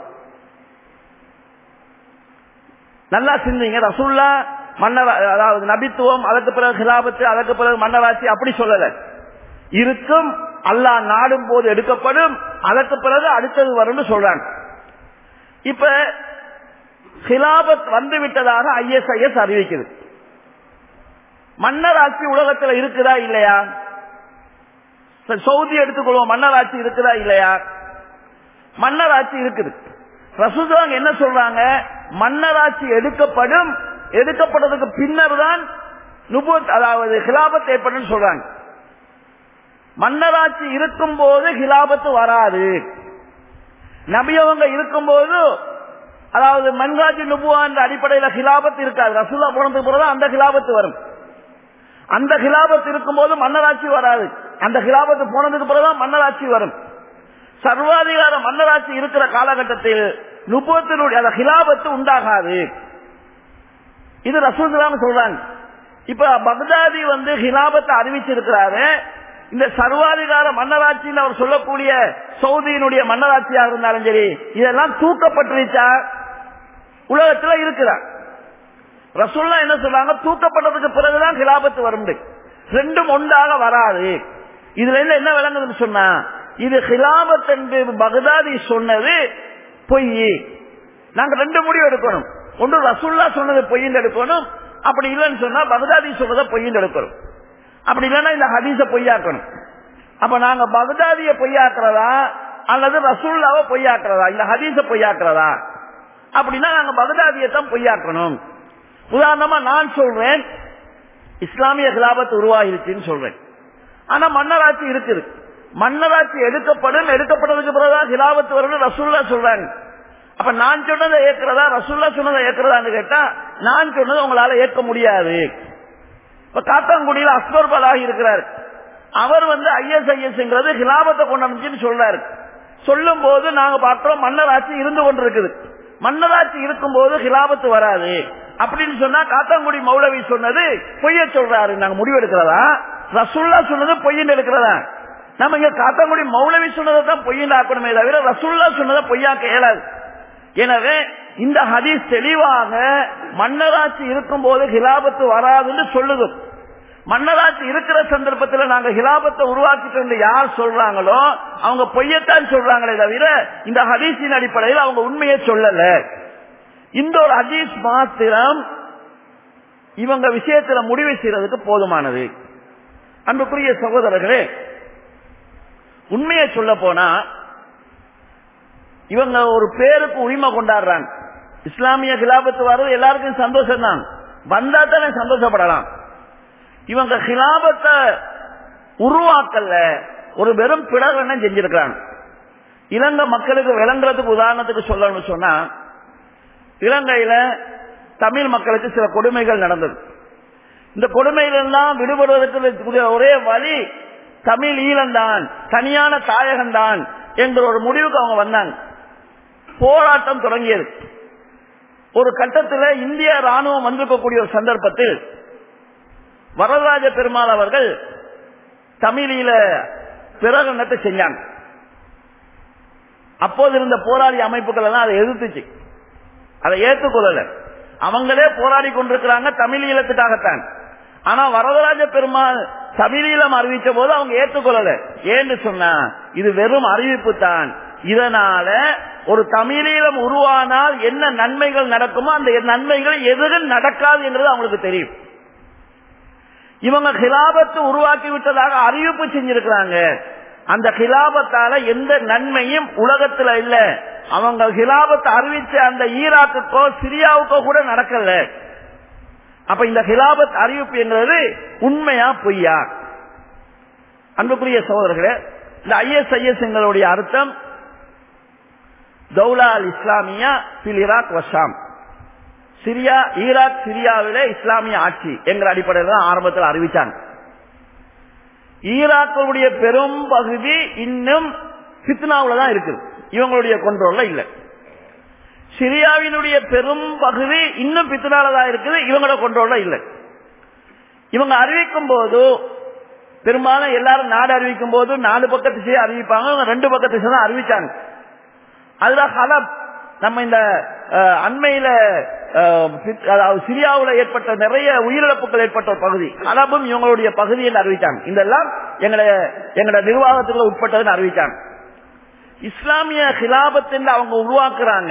நல்லா சிந்திங்க ரசுல்லா மன்னர் அதாவது நபித்துவம் அதற்கு பிறகு ஹிலாபத்து அதற்கு பிறகு மன்னராட்சி அப்படி சொல்லல இருக்கும் அல்லாஹ் நாடும் போது எடுக்கப்படும் அதற்கு பிறகு அடுத்தது வரும்னு சொல்றாங்க இப்ப ஹிலாபத் வந்து விட்டதாக ஐஎஸ்ஐஎஸ் அறிவிக்குது மன்னராட்சி உலகத்தில் இருக்குதா இல்லையா சவுதி எடுத்துக்கொள்வோம் மன்னராட்சி இருக்குதா இல்லையா மன்னராட்சி இருக்குது ரசூதாங்க என்ன சொல்றாங்க மன்னராட்சி எடுக்கப்படும் எடுக்கப்பட்டதுக்கு பின்னர் தான் நுபுத் அதாவது ஹிலாபத் ஏற்படும் சொல்றாங்க மன்னராட்சி இருக்கும் போது ஹிலாபத்து வராது நபியவங்க இருக்கும் போது அதாவது மன்ராஜி நுபுவா என்ற அடிப்படையில் ஹிலாபத்து இருக்காது ரசூலா போனதுக்கு பிறகு அந்த ஹிலாபத்து வரும் அந்த ஹிலாபத்து இருக்கும் போது மன்னராட்சி வராது அந்த ஹிலாபத்து போனதுக்கு பிறகுதான் மன்னராட்சி வரும் சர்வாதிகார மன்னராட்சி இருக்கிற காலகட்டத்தில் நுபத்தினுடைய அந்த ஹிலாபத்து உண்டாகாது இது ரசூல் சொல்றாங்க இப்ப பக்தாதி வந்து ஹிலாபத்தை அறிவிச்சிருக்கிறாரு இந்த சர்வாதிகார மன்னராட்சின்னு அவர் சொல்லக்கூடிய சவுதியினுடைய மன்னராட்சியாக இருந்தாலும் சரி இதெல்லாம் தூக்கப்பட்டிருச்சா உலகத்துல இருக்குதா ரசூல்லா என்ன சொல்றாங்க தூக்கப்பட்டதுக்கு பிறகுதான் ஹிலாபத்து வரும் ரெண்டும் ஒன்றாக வராது இதுல இருந்து என்ன விளங்குதுன்னு சொன்னா இது ஹிலாபத் என்று பகதாதி சொன்னது பொய் நாங்க ரெண்டு முடிவு எடுக்கணும் ஒன்று ரசுல்லா சொன்னது பொய்ன்னு எடுக்கணும் அப்படி இல்லைன்னு சொன்னா பகதாதி சொன்னதை பொய்ன்னு எடுக்கணும் அப்படி இல்லைன்னா இந்த ஹதீஸ பொய்யாக்கணும் அப்ப நாங்க பகதாதிய பொய்யாக்குறதா அல்லது ரசூல்லாவை பொய்யாக்குறதா இந்த ஹதீஸ பொய்யாக்குறதா அப்படின்னா நாங்க பகதாதியை தான் பொய்யாக்கணும் உதாரணமா நான் சொல்றேன் இஸ்லாமிய கிலாபத் உருவாகிருச்சுன்னு சொல்றேன் ஆனா மன்னராட்சி இருக்குது மன்னராட்சி எடுக்கப்படும் எடுக்கப்பட்டதுக்கு பிறகுதான் ஹிலாபத்து வரும்னு ரசூல்லா சொல்றாங்க அப்ப நான் சொன்னதை ஏற்கிறதா ரசூல்லா சொன்னதை ஏற்கிறதான்னு கேட்டா நான் சொன்னதை உங்களால ஏற்க முடியாது இப்ப காத்தாங்குடியில் அஸ்வர் பலாகி இருக்கிறார் அவர் வந்து ஐஎஸ்ஐஎஸ்ங்கிறது ஹிலாபத்தை கொண்டு சொல்றாரு சொல்லும் போது நாங்க பார்க்கிறோம் மன்னராட்சி இருந்து கொண்டிருக்குது மன்னராட்சி இருக்கும் போது ஹிலாபத்து வராது அப்படின்னு சொன்னா காத்தாங்குடி மௌலவி சொன்னது பொய்ய சொல்றாரு நாங்க முடிவெடுக்கிறதா ரசுல்லா சொன்னது பொய்ன்னு எடுக்கிறதா நம்ம இங்க காத்தாங்குடி மௌலவி சொன்னதை தான் பொய்ன்னு ஆக்கணுமே தவிர ரசுல்லா சொன்னதை பொய்யாக்க இயலாது எனவே இந்த ஹதீஸ் தெளிவாக மன்னராட்சி இருக்கும் போது ஹிலாபத்து வராதுன்னு சொல்லுது மன்னராட்சி இருக்கிற சந்தர்ப்பத்தில் நாங்க ஹிலாபத்தை உருவாக்கிட்டு யார் சொல்றாங்களோ அவங்க பொய்யத்தான் சொல்றாங்களே தவிர இந்த ஹதீஸின் அடிப்படையில் அவங்க உண்மையை சொல்லல இந்த ஒரு ஹதீஸ் மாத்திரம் இவங்க விஷயத்துல முடிவு செய்யறதுக்கு போதுமானது அன்புக்குரிய சகோதரர்களே உண்மையை சொல்ல போனா இவங்க ஒரு பேருக்கு உரிமை கொண்டாடுறாங்க இஸ்லாமிய கிலாபத்து வர்றது எல்லாருக்கும் சந்தோஷம் தான் வந்தா தானே சந்தோஷப்படலாம் இவங்க கிலாபத்தை உருவாக்கல ஒரு வெறும் பிடகண்ணம் செஞ்சிருக்கிறாங்க இலங்கை மக்களுக்கு விளங்குறதுக்கு உதாரணத்துக்கு சொல்லணும்னு சொன்னா இலங்கையில தமிழ் மக்களுக்கு சில கொடுமைகள் நடந்தது இந்த கொடுமைகளெல்லாம் விடுபடுவதற்கு ஒரே வழி தமிழ் ஈழம்தான் தனியான தாயகம்தான் என்ற ஒரு முடிவுக்கு அவங்க வந்தாங்க போராட்டம் தொடங்கியது ஒரு கட்டத்தில் இந்திய ராணுவம் வந்திருக்கக்கூடிய ஒரு சந்தர்ப்பத்தில் வரதராஜ பெருமாள் அவர்கள் தமிழில பிரகடனத்தை செஞ்சாங்க அப்போது இருந்த போராளி அமைப்புகள் எல்லாம் அதை எதிர்த்துச்சு அதை ஏற்றுக்கொள்ளல அவங்களே போராடி கொண்டிருக்கிறாங்க தமிழ் ஈழத்துக்காகத்தான் ஆனா வரதராஜ பெருமாள் தமிழீழம் அறிவிச்ச போது அவங்க ஏற்றுக்கொள்ளல ஏன்னு சொன்னா இது வெறும் அறிவிப்பு தான் இதனால ஒரு தமிழீழம் உருவானால் என்ன நன்மைகள் நடக்குமோ அந்த நன்மைகள் எதுவும் நடக்காது என்றது அவங்களுக்கு தெரியும் இவங்க கிலாபத்து உருவாக்கி விட்டதாக அறிவிப்பு செஞ்சிருக்கிறாங்க அந்த கிலாபத்தால எந்த நன்மையும் உலகத்துல இல்ல அவங்க கிலாபத்தை அறிவிச்ச அந்த ஈராக்குக்கோ சிரியாவுக்கோ கூட நடக்கல அப்ப இந்த ஹிலாபத் அறிவிப்பு என்றது உண்மையா பொய்யா அன்புக்குரிய சகோதரர்களே இந்த ஐஎஸ்ஐஎஸ் எங்களுடைய அர்த்தம் தௌலா அல் இஸ்லாமியா பில் ஈராக் வஷாம் சிரியா ஈராக் சிரியாவிலே இஸ்லாமிய ஆட்சி என்ற அடிப்படையில் தான் ஆரம்பத்தில் அறிவிச்சாங்க ஈராக்குடைய பெரும் பகுதி இன்னும் சித்னாவில் தான் இருக்குது இவங்களுடைய கொண்டோல்ல இல்லை சிரியாவினுடைய பெரும் பகுதி இன்னும் பித்தனாலதான் இருக்குது இவங்களோட கொண்டோல்ல இல்லை இவங்க அறிவிக்கும் போது பெரும்பாலும் எல்லாரும் நாடு அறிவிக்கும் போது நாலு பக்கத்து செய்ய அறிவிப்பாங்க ரெண்டு பக்கத்து தான் அறிவிச்சாங்க அதுல ஹலப் நம்ம இந்த அண்மையில அதாவது சிரியாவில் ஏற்பட்ட நிறைய உயிரிழப்புகள் ஏற்பட்ட ஒரு பகுதி ஹலபும் இவங்களுடைய பகுதி என்று அறிவிச்சாங்க இதெல்லாம் எங்களை எங்களோட நிர்வாகத்துக்குள்ள உட்பட்டதுன்னு அறிவிச்சாங்க இஸ்லாமிய கிலாபத் அவங்க உருவாக்குறாங்க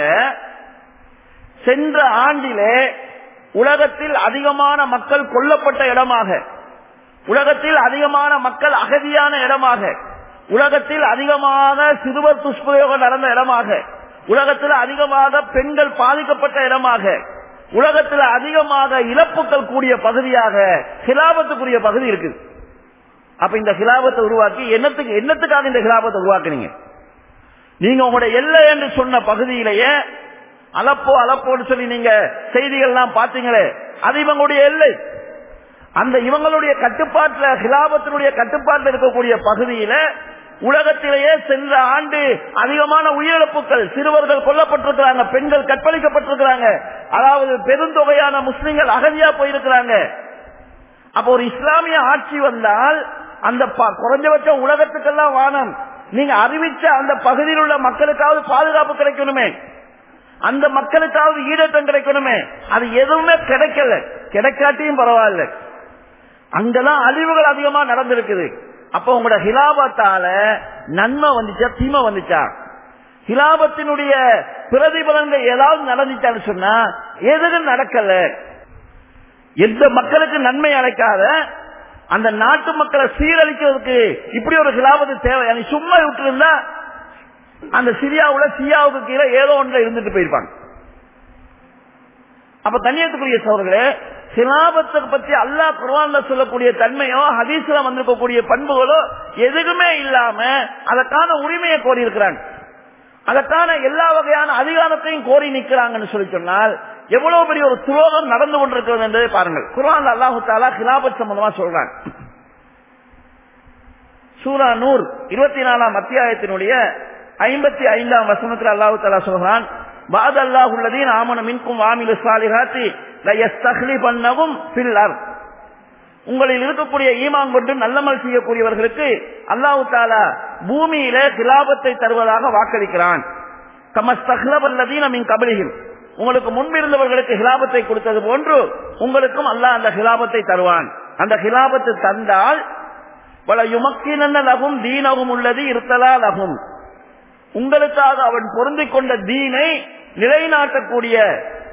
சென்ற ஆண்டிலே உலகத்தில் அதிகமான மக்கள் கொல்லப்பட்ட இடமாக உலகத்தில் அதிகமான மக்கள் அகதியான இடமாக உலகத்தில் அதிகமான சிறுவர் துஷ்பிரயோகம் நடந்த இடமாக உலகத்தில் அதிகமாக பெண்கள் பாதிக்கப்பட்ட இடமாக உலகத்தில் அதிகமாக இழப்புகள் கூடிய பகுதியாக கிலாபத்துக்குரிய பகுதி இருக்குது அப்ப இந்த கிலாபத்தை உருவாக்கி என்னத்துக்கு என்னத்துக்காக இந்த கிலாபத்தை உருவாக்குனீங்க நீங்க உங்களுடைய எல்லை என்று சொன்ன பகுதியிலேயே அலப்போ அலப்போன்னு சொல்லி நீங்க செய்திகள் எல்லாம் பாத்தீங்களே அது இவங்களுடைய எல்லை அந்த இவங்களுடைய கட்டுப்பாட்டில் ஹிலாபத்தினுடைய கட்டுப்பாட்டில் இருக்கக்கூடிய பகுதியில உலகத்திலேயே சென்ற ஆண்டு அதிகமான உயிரிழப்புகள் சிறுவர்கள் கொல்லப்பட்டிருக்கிறாங்க பெண்கள் கற்பழிக்கப்பட்டிருக்கிறாங்க அதாவது பெருந்தொகையான முஸ்லிம்கள் அகதியா போயிருக்கிறாங்க அப்ப ஒரு இஸ்லாமிய ஆட்சி வந்தால் அந்த குறைஞ்சபட்ச உலகத்துக்கெல்லாம் வானம் நீங்க அறிவிச்ச அந்த பகுதியில் உள்ள மக்களுக்காவது பாதுகாப்பு கிடைக்கணுமே அந்த மக்களுக்காவது ஈடேற்றம் கிடைக்கணுமே அது எதுவுமே கிடைக்கல கிடைக்காட்டியும் பரவாயில்ல அங்கதான் அழிவுகள் அதிகமா நடந்திருக்குது அப்ப உங்களோட ஹிலாபத்தால நன்மை வந்துச்சா தீமை வந்துச்சா ஹிலாபத்தினுடைய பிரதிபலன்கள் ஏதாவது நடந்துச்சான்னு சொன்னா எதுவும் நடக்கல எந்த மக்களுக்கு நன்மை அழைக்காத அந்த நாட்டு மக்களை சீரழிக்கிறதுக்கு இப்படி ஒரு கிலாபத்து தேவை சும்மா விட்டு இருந்தா அந்த சிரியாவுல சிரியாவுக்கு கீழே ஏதோ ஒன்றை இருந்துட்டு போயிருப்பாங்க அப்ப கண்ணியத்துக்குரிய சோழர்களே சிலாபத்தை பற்றி அல்லா குர்வான்ல சொல்லக்கூடிய தன்மையோ ஹதீஸ்ல வந்திருக்கக்கூடிய பண்புகளோ எதுவுமே இல்லாம அதற்கான உரிமையை கோரி இருக்கிறாங்க அதற்கான எல்லா வகையான அதிகாரத்தையும் கோரி நிற்கிறாங்கன்னு சொல்லி சொன்னால் எவ்வளவு பெரிய ஒரு துரோகம் நடந்து கொண்டிருக்கிறது என்பதை பாருங்கள் குர்ஆன் அல்லாஹு தாலா கிலாபத் சம்பந்தமா சொல்றாங்க சூரா நூர் இருபத்தி நாலாம் அத்தியாயத்தினுடைய ஐம்பத்தி ஐந்தாம் வசனத்தில் அல்லாஹு தாலா சொல்றான் பாத் அல்லாஹ் உள்ளதீன் ஆமன மின்கும் வாமிலு சாலிகாத்தி பண்ணவும் பில்லர் உங்களில் இருக்கக்கூடிய ஈமான் கொண்டு நல்லமல் செய்யக்கூடியவர்களுக்கு அல்லாஹு தாலா பூமியில கிலாபத்தை தருவதாக வாக்களிக்கிறான் கமஸ்தகலவல்லதீன மின் கபலிகள் உங்களுக்கு முன்பிருந்தவர்களுக்கு ஹிலாபத்தை கொடுத்தது போன்று உங்களுக்கும் அல்லாஹ் அந்த ஹிலாபத்தை தருவான் அந்த ஹிலாபத்து தந்தால் பல யுமக்கின லகும் தீனகும் உள்ளது இருத்தலா லகும் உங்களுக்காக அவன் பொருந்திக் கொண்ட தீனை நிலைநாட்டக்கூடிய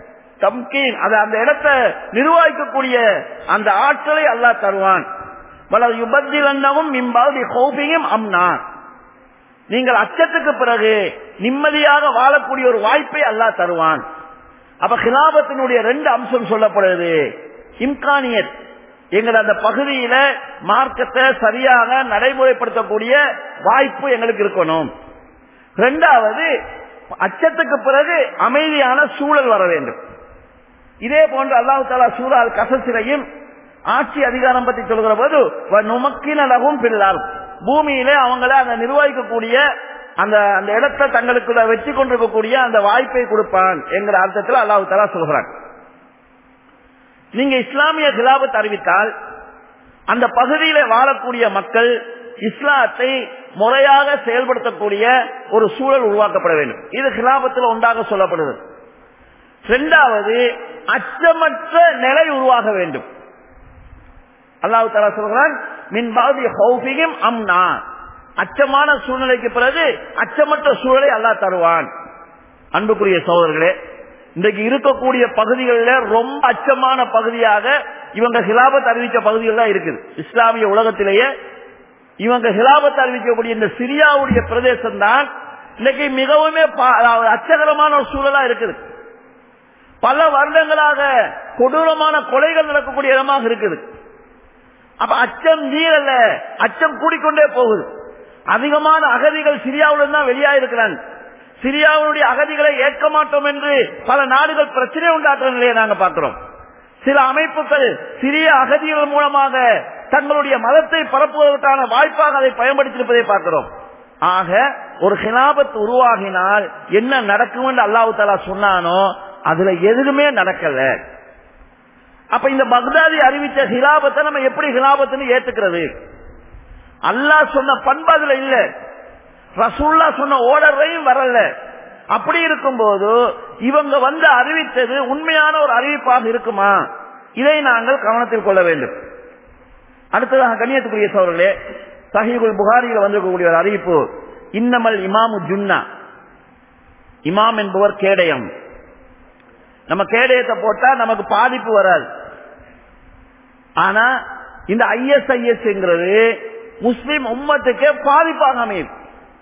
தம்கீன் அது அந்த இடத்தை நிர்வகிக்கக்கூடிய அந்த ஆற்றலை அல்லாஹ் தருவான் வல யுபத்திலன்னவும் மிம்பாதி ஹோபியும் அம்னா நீங்கள் அச்சத்துக்கு பிறகு நிம்மதியாக வாழக்கூடிய ஒரு வாய்ப்பை அல்லாஹ் தருவான் அப்ப கிலாபத்தினுடைய ரெண்டு அம்சம் சொல்லப்படுது இம்கானியத் எங்கள் அந்த பகுதியில மார்க்கத்தை சரியாக நடைமுறைப்படுத்தக்கூடிய வாய்ப்பு எங்களுக்கு இருக்கணும் ரெண்டாவது அச்சத்துக்கு பிறகு அமைதியான சூழல் வர வேண்டும் இதே போன்று அல்லாஹு தாலா சூழல் கசசிலையும் ஆட்சி அதிகாரம் பற்றி சொல்கிற போது நுமக்கினலகும் பிள்ளார் பூமியிலே அவங்கள அந்த நிர்வகிக்கக்கூடிய அந்த அந்த இடத்தை தங்களுக்குள்ள வச்சு கொண்டிருக்கக்கூடிய அந்த வாய்ப்பை கொடுப்பான் என்கிற அர்த்தத்தில் அல்லாஹு தாலா சொல்கிறான் நீங்க இஸ்லாமிய கிலாபத் அறிவித்தால் அந்த பகுதியில வாழக்கூடிய மக்கள் இஸ்லாத்தை முறையாக செயல்படுத்தக்கூடிய ஒரு சூழல் உருவாக்கப்பட வேண்டும் இது கிலாபத்தில் ஒன்றாக சொல்லப்படுது இரண்டாவது அச்சமற்ற நிலை உருவாக வேண்டும் அல்லாஹு தாலா சொல்கிறான் மின்பாதி ஹௌபியும் அம்னா அச்சமான சூழ்நிலைக்கு பிறகு அச்சமற்ற சூழலை அல்லாஹ் தருவான் அன்புக்குரிய சகோதரர்களே இன்றைக்கு இருக்கக்கூடிய பகுதிகளில் ரொம்ப அச்சமான பகுதியாக இவங்க ஹிலாபத் அறிவிச்ச பகுதிகள் தான் இருக்குது இஸ்லாமிய உலகத்திலேயே இவங்க ஹிலாபத் அறிவிக்கக்கூடிய இந்த சிரியாவுடைய பிரதேசம் தான் இன்னைக்கு மிகவுமே அச்சகரமான ஒரு சூழலா இருக்குது பல வருடங்களாக கொடூரமான கொலைகள் நடக்கக்கூடிய இடமாக இருக்குது அப்ப அச்சம் நீரல்ல அச்சம் கூடிக்கொண்டே போகுது அதிகமான அகதிகள் சிரியாவுடன் தான் வெளியாயிருக்கிறாங்க சிரியாவுடைய அகதிகளை ஏற்க மாட்டோம் என்று பல நாடுகள் பிரச்சனை உண்டாக்குற நிலையை நாங்க பார்க்கிறோம் சில அமைப்புகள் சிறிய அகதிகள் மூலமாக தங்களுடைய மதத்தை பரப்புவதற்கான வாய்ப்பாக அதை பயன்படுத்தியிருப்பதை பார்க்கிறோம் ஆக ஒரு ஹிலாபத் உருவாகினால் என்ன நடக்கும் என்று அல்லாஹு தாலா சொன்னானோ அதுல எதுவுமே நடக்கல அப்ப இந்த பக்தாதி அறிவித்த ஹிலாபத்தை நம்ம எப்படி ஹிலாபத்துன்னு ஏத்துக்கிறது அல்லாஹ் சொன்ன பண்பு அதுல இல்ல ரசூல்லா சொன்ன ஓடரையும் வரல அப்படி இருக்கும்போது இவங்க வந்து அறிவித்தது உண்மையான ஒரு அறிவிப்பாக இருக்குமா இதை நாங்கள் கவனத்தில் கொள்ள வேண்டும் அடுத்ததாக கண்ணியத்துக்குரிய சோழர்களே சஹீகுல் புகாரியில் வந்திருக்கக்கூடிய ஒரு அறிவிப்பு இன்னமல் இமாமு ஜுன்னா இமாம் என்பவர் கேடயம் நம்ம கேடயத்தை போட்டா நமக்கு பாதிப்பு வராது ஆனா இந்த ஐஎஸ்ஐஎஸ்ங்கிறது முஸ்லிம் உம்மத்துக்கே பாதிப்பாக அமையும்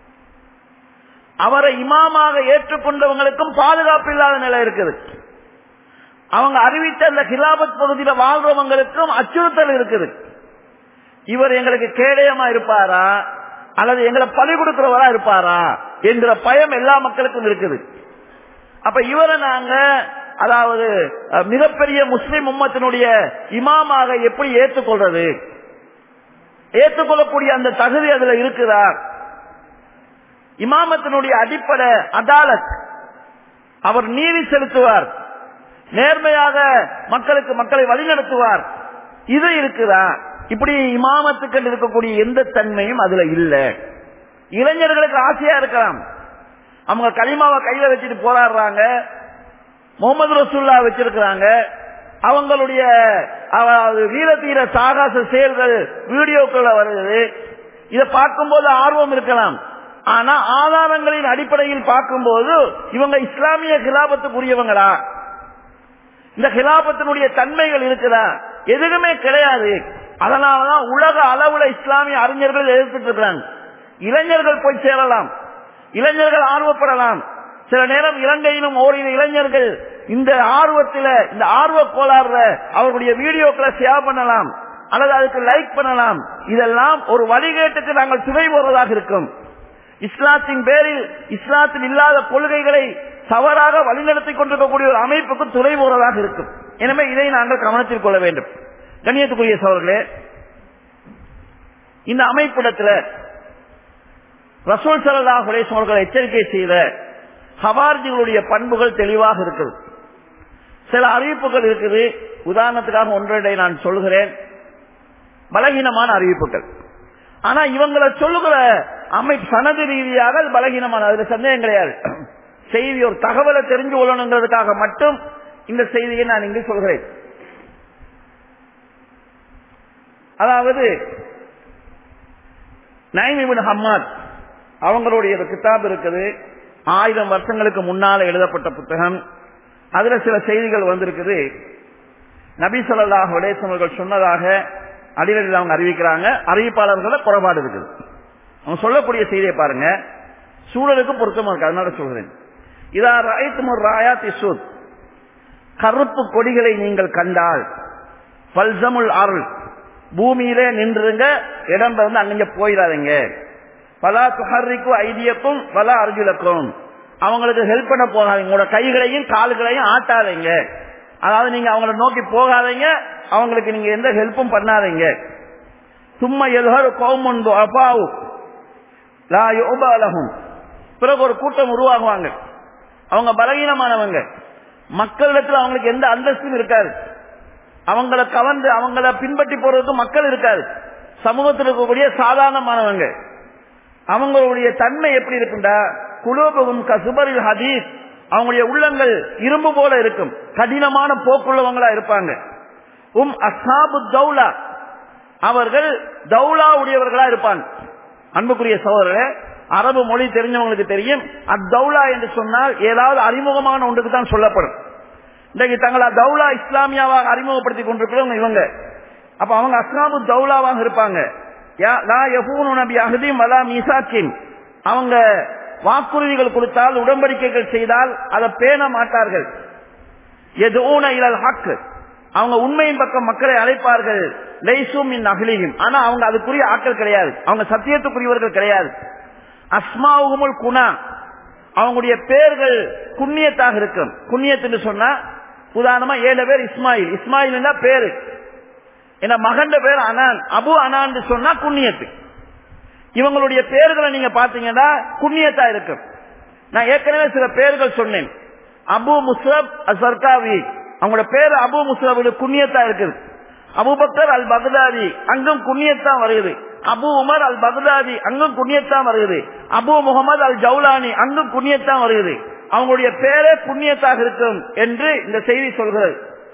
அவரை இமாமாக ஏற்றுக்கொண்டவங்களுக்கும் பாதுகாப்பு இல்லாத நிலை இருக்குது அவங்க அறிவித்த அந்த கிலாபத் பகுதியில வாழ்றவங்களுக்கும் அச்சுறுத்தல் இருக்குது இவர் எங்களுக்கு கேடயமா இருப்பாரா அல்லது எங்களை பழி கொடுக்கிறவரா இருப்பாரா என்கிற பயம் எல்லா மக்களுக்கும் இருக்குது அப்ப இவரை நாங்க அதாவது மிகப்பெரிய முஸ்லிம் உம்மத்தினுடைய இமாமாக எப்படி ஏற்றுக்கொள்றது ஏற்றுக்கொள்ளக்கூடிய அந்த தகுதி அதுல இருக்குதா இமாமத்தினுடைய அடிப்படை அதாலத் அவர் நீதி செலுத்துவார் நேர்மையாக மக்களுக்கு மக்களை வழிநடத்துவார் இது இருக்குதா இப்படி இமாமத்துக்கு இருக்கக்கூடிய எந்த தன்மையும் அதுல இல்ல இளைஞர்களுக்கு ஆசையா இருக்கலாம் அவங்க களிமாவை கையில வச்சுட்டு போராடுறாங்க முகமது ரசூல்லா வச்சிருக்கிறாங்க அவங்களுடைய வீர தீர சாகாச செயல்கள் வீடியோக்கள் வருது இதை பார்க்கும்போது ஆர்வம் இருக்கலாம் ஆனா ஆதாரங்களின் அடிப்படையில் பார்க்கும்போது இவங்க இஸ்லாமிய கிலாபத்துக்குரியவங்களா இந்த கிலாபத்தினுடைய தன்மைகள் இருக்குதா எதுவுமே கிடையாது அதனாலதான் உலக அளவுல இஸ்லாமிய அறிஞர்கள் எதிர்த்துட்டு இருக்கிறாங்க இளைஞர்கள் போய் சேரலாம் இளைஞர்கள் ஆர்வப்படலாம் சில நேரம் இலங்கையிலும் ஓரிரு இளைஞர்கள் இந்த ஆர்வத்தில் இந்த ஆர்வ கோளாறுல அவர்களுடைய வீடியோக்களை ஷேர் பண்ணலாம் அல்லது அதுக்கு லைக் பண்ணலாம் இதெல்லாம் ஒரு வழிகேட்டுக்கு நாங்கள் துணை போவதாக இருக்கும் இஸ்லாத்தின் பேரில் இஸ்லாத்தில் இல்லாத கொள்கைகளை தவறாக வழிநடத்திக் கொண்டிருக்கக்கூடிய ஒரு அமைப்புக்கு துணை போவதாக இருக்கும் எனவே இதை நாங்கள் கவனத்தில் கொள்ள வேண்டும் கண்ணியத்துக்குரிய சோழர்களே இந்த அமைப்பிடத்தில் ரசூல் சல்லா ஹுலேஸ் அவர்கள் எச்சரிக்கை செய்த ஹவார்ஜிகளுடைய பண்புகள் தெளிவாக இருக்குது சில அறிவிப்புகள் இருக்குது உதாரணத்துக்காக ஒன்றை நான் சொல்கிறேன் பலகீனமான அறிவிப்புகள் ஆனா இவங்களை சொல்லுகிற அமைப்பு சனது ரீதியாக பலகீனமான அதுல சந்தேகம் கிடையாது செய்தி ஒரு தகவலை தெரிஞ்சு கொள்ளணுங்கிறதுக்காக மட்டும் இந்த செய்தியை நான் இங்கு சொல்கிறேன் அதாவது நைமிபின் ஹம்மாத் அவங்களுடைய கிதாப் இருக்குது ஆயிரம் வருஷங்களுக்கு முன்னால எழுதப்பட்ட புத்தகம் அதுல சில செய்திகள் வந்திருக்குது நபி சொல்லாஹ் அவர்கள் சொன்னதாக அடிவரையில் அவங்க அறிவிக்கிறாங்க அறிவிப்பாளர்கள குறைபாடு இருக்குது அவங்க சொல்லக்கூடிய செய்தியை பாருங்க சூழலுக்கு பொருத்தமா இருக்கு அதனால சொல்றேன் இதா ராயத்து ஒரு ராயா திசூத் கருப்பு கொடிகளை நீங்கள் கண்டால் பல்சமுல் அருள் பூமியிலே நின்றுங்க இடம் வந்து அங்க போயிடாதீங்க பலா துஹர்ரிக்கும் ஐடியக்கும் பல அர்ஜுலக்கும் அவங்களுக்கு ஹெல்ப் பண்ண போகாதீங்க உங்களோட கைகளையும் கால்களையும் ஆட்டாதீங்க அதாவது நீங்க அவங்கள நோக்கி போகாதீங்க அவங்களுக்கு நீங்க எந்த ஹெல்ப்பும் பண்ணாதீங்க சும்மா எதுஹர் கௌமுண்டு அபாவு லா யோபாலகும் பிறகு ஒரு கூட்டம் உருவாகுவாங்க அவங்க பலகீனமானவங்க மக்களிடத்தில் அவங்களுக்கு எந்த அந்தஸ்தும் இருக்காது அவங்கள கவர்ந்து அவங்கள பின்பற்றி போறதுக்கு மக்கள் இருக்காது சமூகத்தில் இருக்கக்கூடிய சாதாரணமானவங்க அவங்களுடைய தன்மை எப்படி இருக்குண்டா குலோபகும் கசுபரில் ஹதீஸ் அவங்களுடைய உள்ளங்கள் இரும்பு போல இருக்கும் கடினமான போக்குள்ளவங்களா இருப்பாங்க உம் அசாபு தௌலா அவர்கள் தௌலா உடையவர்களா இருப்பாங்க அன்புக்குரிய சகோதரர்களே அரபு மொழி தெரிஞ்சவங்களுக்கு தெரியும் அத்தௌலா என்று சொன்னால் ஏதாவது அறிமுகமான ஒன்றுக்கு தான் சொல்லப்படும் இன்றைக்கு தங்களை தௌலா இஸ்லாமியாவாக அறிமுகப்படுத்தி கொண்டிருக்கிறவங்க இவங்க அப்ப அவங்க அஸ்லாமு தௌலாவாக இருப்பாங்க அவங்க வாக்குறுதிகள் கொடுத்தால் உடன்படிக்கைகள் செய்தால் அதை பேண மாட்டார்கள் எதுவும் இலல் ஹக்கு அவங்க உண்மையின் பக்கம் மக்களை அழைப்பார்கள் லைசும் இன் அகிலியும் ஆனா அவங்க அதுக்குரிய ஆட்கள் கிடையாது அவங்க சத்தியத்துக்குரியவர்கள் கிடையாது அஸ்மாவுகுமுல் குணா அவங்களுடைய பேர்கள் குன்னியத்தாக இருக்கும் குன்னியத்துன்னு சொன்னா உதாரணமா ஏழு பேர் இஸ்மாயில் இஸ்மாயில் பேரு என்ன மகண்ட பேர் அனான் அபு அனான் சொன்னா குன்னியத்து இவங்களுடைய பேர்களை நீங்க பாத்தீங்கன்னா குன்னியத்தா இருக்கும் நான் ஏற்கனவே சில பேர்கள் சொன்னேன் அபு முஸ்ரப் சர்காவி அவங்களோட பேர் அபு முஸ்ரப் குன்னியத்தா இருக்குது அபுபக்கர் அல் பக்தாதி அங்கும் குன்னியத்தான் வருகிறது அபு உமர் அல் பக்தாதி அங்கும் குன்னியத்தான் வருகிறது அபு முகமது அல் ஜவுலானி அங்கும் குன்னியத்தான் வருகிறது அவங்களுடைய பேரே புண்ணியத்தாக இருக்கும் என்று இந்த செய்தி சொல்கிறது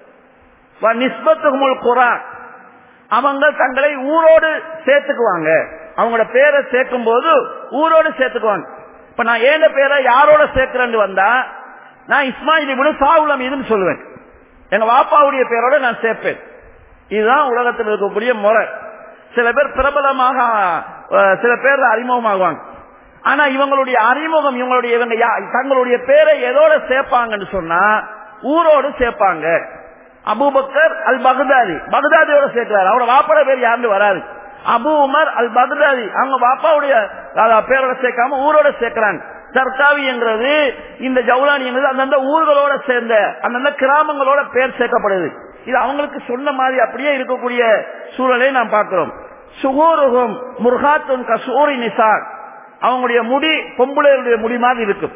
நிஸ்பத்துகுமுல் குரான் அவங்க தங்களை ஊரோடு சேர்த்துக்குவாங்க அவங்களோட பேரை சேர்க்கும் போது ஊரோடு சேர்த்துக்குவாங்க இப்ப நான் ஏன பேரை யாரோட சேர்க்கிறேன்னு வந்தா நான் இஸ்மாயில் இவனு சாவுலம் இதுன்னு சொல்லுவேன் எங்க வாப்பாவுடைய பேரோட நான் சேர்ப்பேன் இதுதான் உலகத்தில் இருக்கக்கூடிய முறை சில பேர் பிரபலமாக சில பேர் அறிமுகமாகுவாங்க ஆனா இவங்களுடைய அறிமுகம் இவங்களுடைய இவங்க தங்களுடைய பேரை எதோட சேர்ப்பாங்கன்னு சொன்னா ஊரோடு சேர்ப்பாங்க அபுபக்கர் அல் பகதாதி பகதாதியோட சேர்க்கிறார் அவரோட வாப்பட பேர் யாருன்னு வராது அபு உமர் அல் பகதாதி அவங்க பாப்பாவுடைய பேரோட சேர்க்காம ஊரோட சேர்க்கிறாங்க சர்காவி என்கிறது இந்த ஜவுலானி என்கிறது அந்தந்த ஊர்களோட சேர்ந்த அந்தந்த கிராமங்களோட பேர் சேர்க்கப்படுது இது அவங்களுக்கு சொன்ன மாதிரி அப்படியே இருக்கக்கூடிய சூழலை நாம் பார்க்கிறோம் சுகோருகம் முருகாத்துன் கசூரி நிசார் அவங்களுடைய முடி பொம்பளைகளுடைய முடி மாதிரி இருக்கும்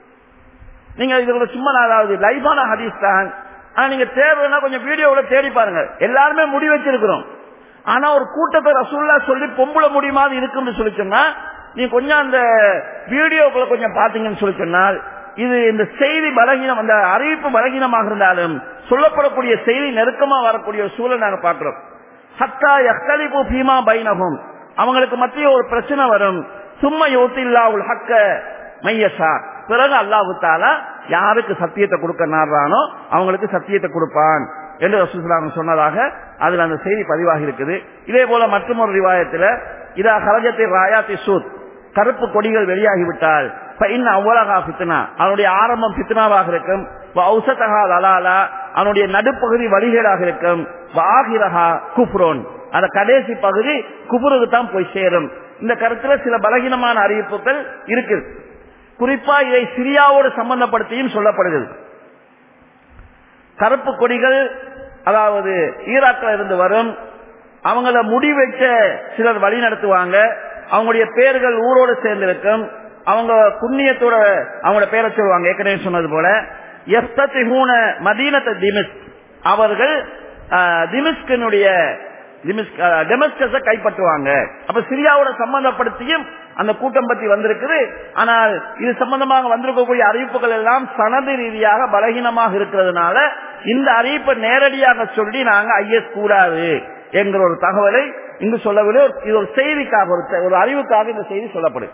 நீங்க இதுல சும்மா அதாவது லைவான ஹதீஸ் தான் ஆனா நீங்க தேவைன்னா கொஞ்சம் வீடியோல தேடி பாருங்க எல்லாருமே முடி வச்சிருக்கிறோம் ஆனா ஒரு கூட்டத்தை ரசூல்லா சொல்லி பொம்பளை முடி மாதிரி இருக்குன்னு சொல்லி சொன்னா நீ கொஞ்சம் அந்த வீடியோக்களை கொஞ்சம் பாத்தீங்கன்னு சொல்லி சொன்னால் இது இந்த செய்தி பலகீனம் அந்த அறிவிப்பு பலகீனமாக இருந்தாலும் சொல்லப்படக்கூடிய செய்தி நெருக்கமா வரக்கூடிய ஒரு சூழல் நாங்க பாக்குறோம் சத்தா எக்கலிபு பீமா பைனகும் அவங்களுக்கு மத்திய ஒரு பிரச்சனை வரும் சும்மா யோத்தில்லா உல் ஹக்க மையசா பிறகு அல்லாஹு தாலா யாருக்கு சத்தியத்தை கொடுக்க நாடுறானோ அவங்களுக்கு சத்தியத்தை கொடுப்பான் என்று ரசூசலாம் சொன்னதாக அதுல அந்த செய்தி பதிவாகி இருக்குது இதே போல மற்றொரு ரிவாயத்தில் இதா கலஜத்தை ராயாத்தி சூத் கருப்பு கொடிகள் வெளியாகிவிட்டால் அவ்வளகா பித்னா அவனுடைய ஆரம்பம் பித்னாவாக இருக்கும் ஔசதகா லலாலா அவனுடைய நடுப்பகுதி வழிகேடாக இருக்கும் வாகிரஹா குப்ரோன் அந்த கடைசி பகுதி குபுருக்கு தான் போய் சேரும் இந்த கருத்துல சில பலகீனமான அறிவிப்புகள் இருக்குது குறிப்பா இதை சிரியாவோடு சம்பந்தப்படுத்தியும் சொல்லப்படுகிறது கருப்பு கொடிகள் அதாவது ஈராக்கில் இருந்து வரும் அவங்கள முடி வச்ச சிலர் வழி நடத்துவாங்க அவங்களுடைய பேர்கள் ஊரோடு சேர்ந்திருக்கும் அவங்க புண்ணியத்தோட அவங்களோட பேரை சொல்லுவாங்க ஏற்கனவே சொன்னது போல எஸ்தூன மதீனத்தை திமிஸ் அவர்கள் திமிஸ்கனுடைய டெமஸ்கஸ கைப்பற்றுவாங்க அப்ப சிரியாவோட சம்பந்தப்படுத்தியும் அந்த கூட்டம் பத்தி வந்திருக்குது ஆனால் இது சம்பந்தமாக வந்திருக்கக்கூடிய அறிவிப்புகள் எல்லாம் சனது ரீதியாக பலகீனமாக இருக்கிறதுனால இந்த அறிவிப்பை நேரடியாக சொல்லி நாங்க ஐஎஸ் கூடாது என்கிற ஒரு தகவலை இங்கு சொல்லவில்லை இது ஒரு செய்திக்காக ஒரு அறிவுக்காக இந்த செய்தி சொல்லப்படுது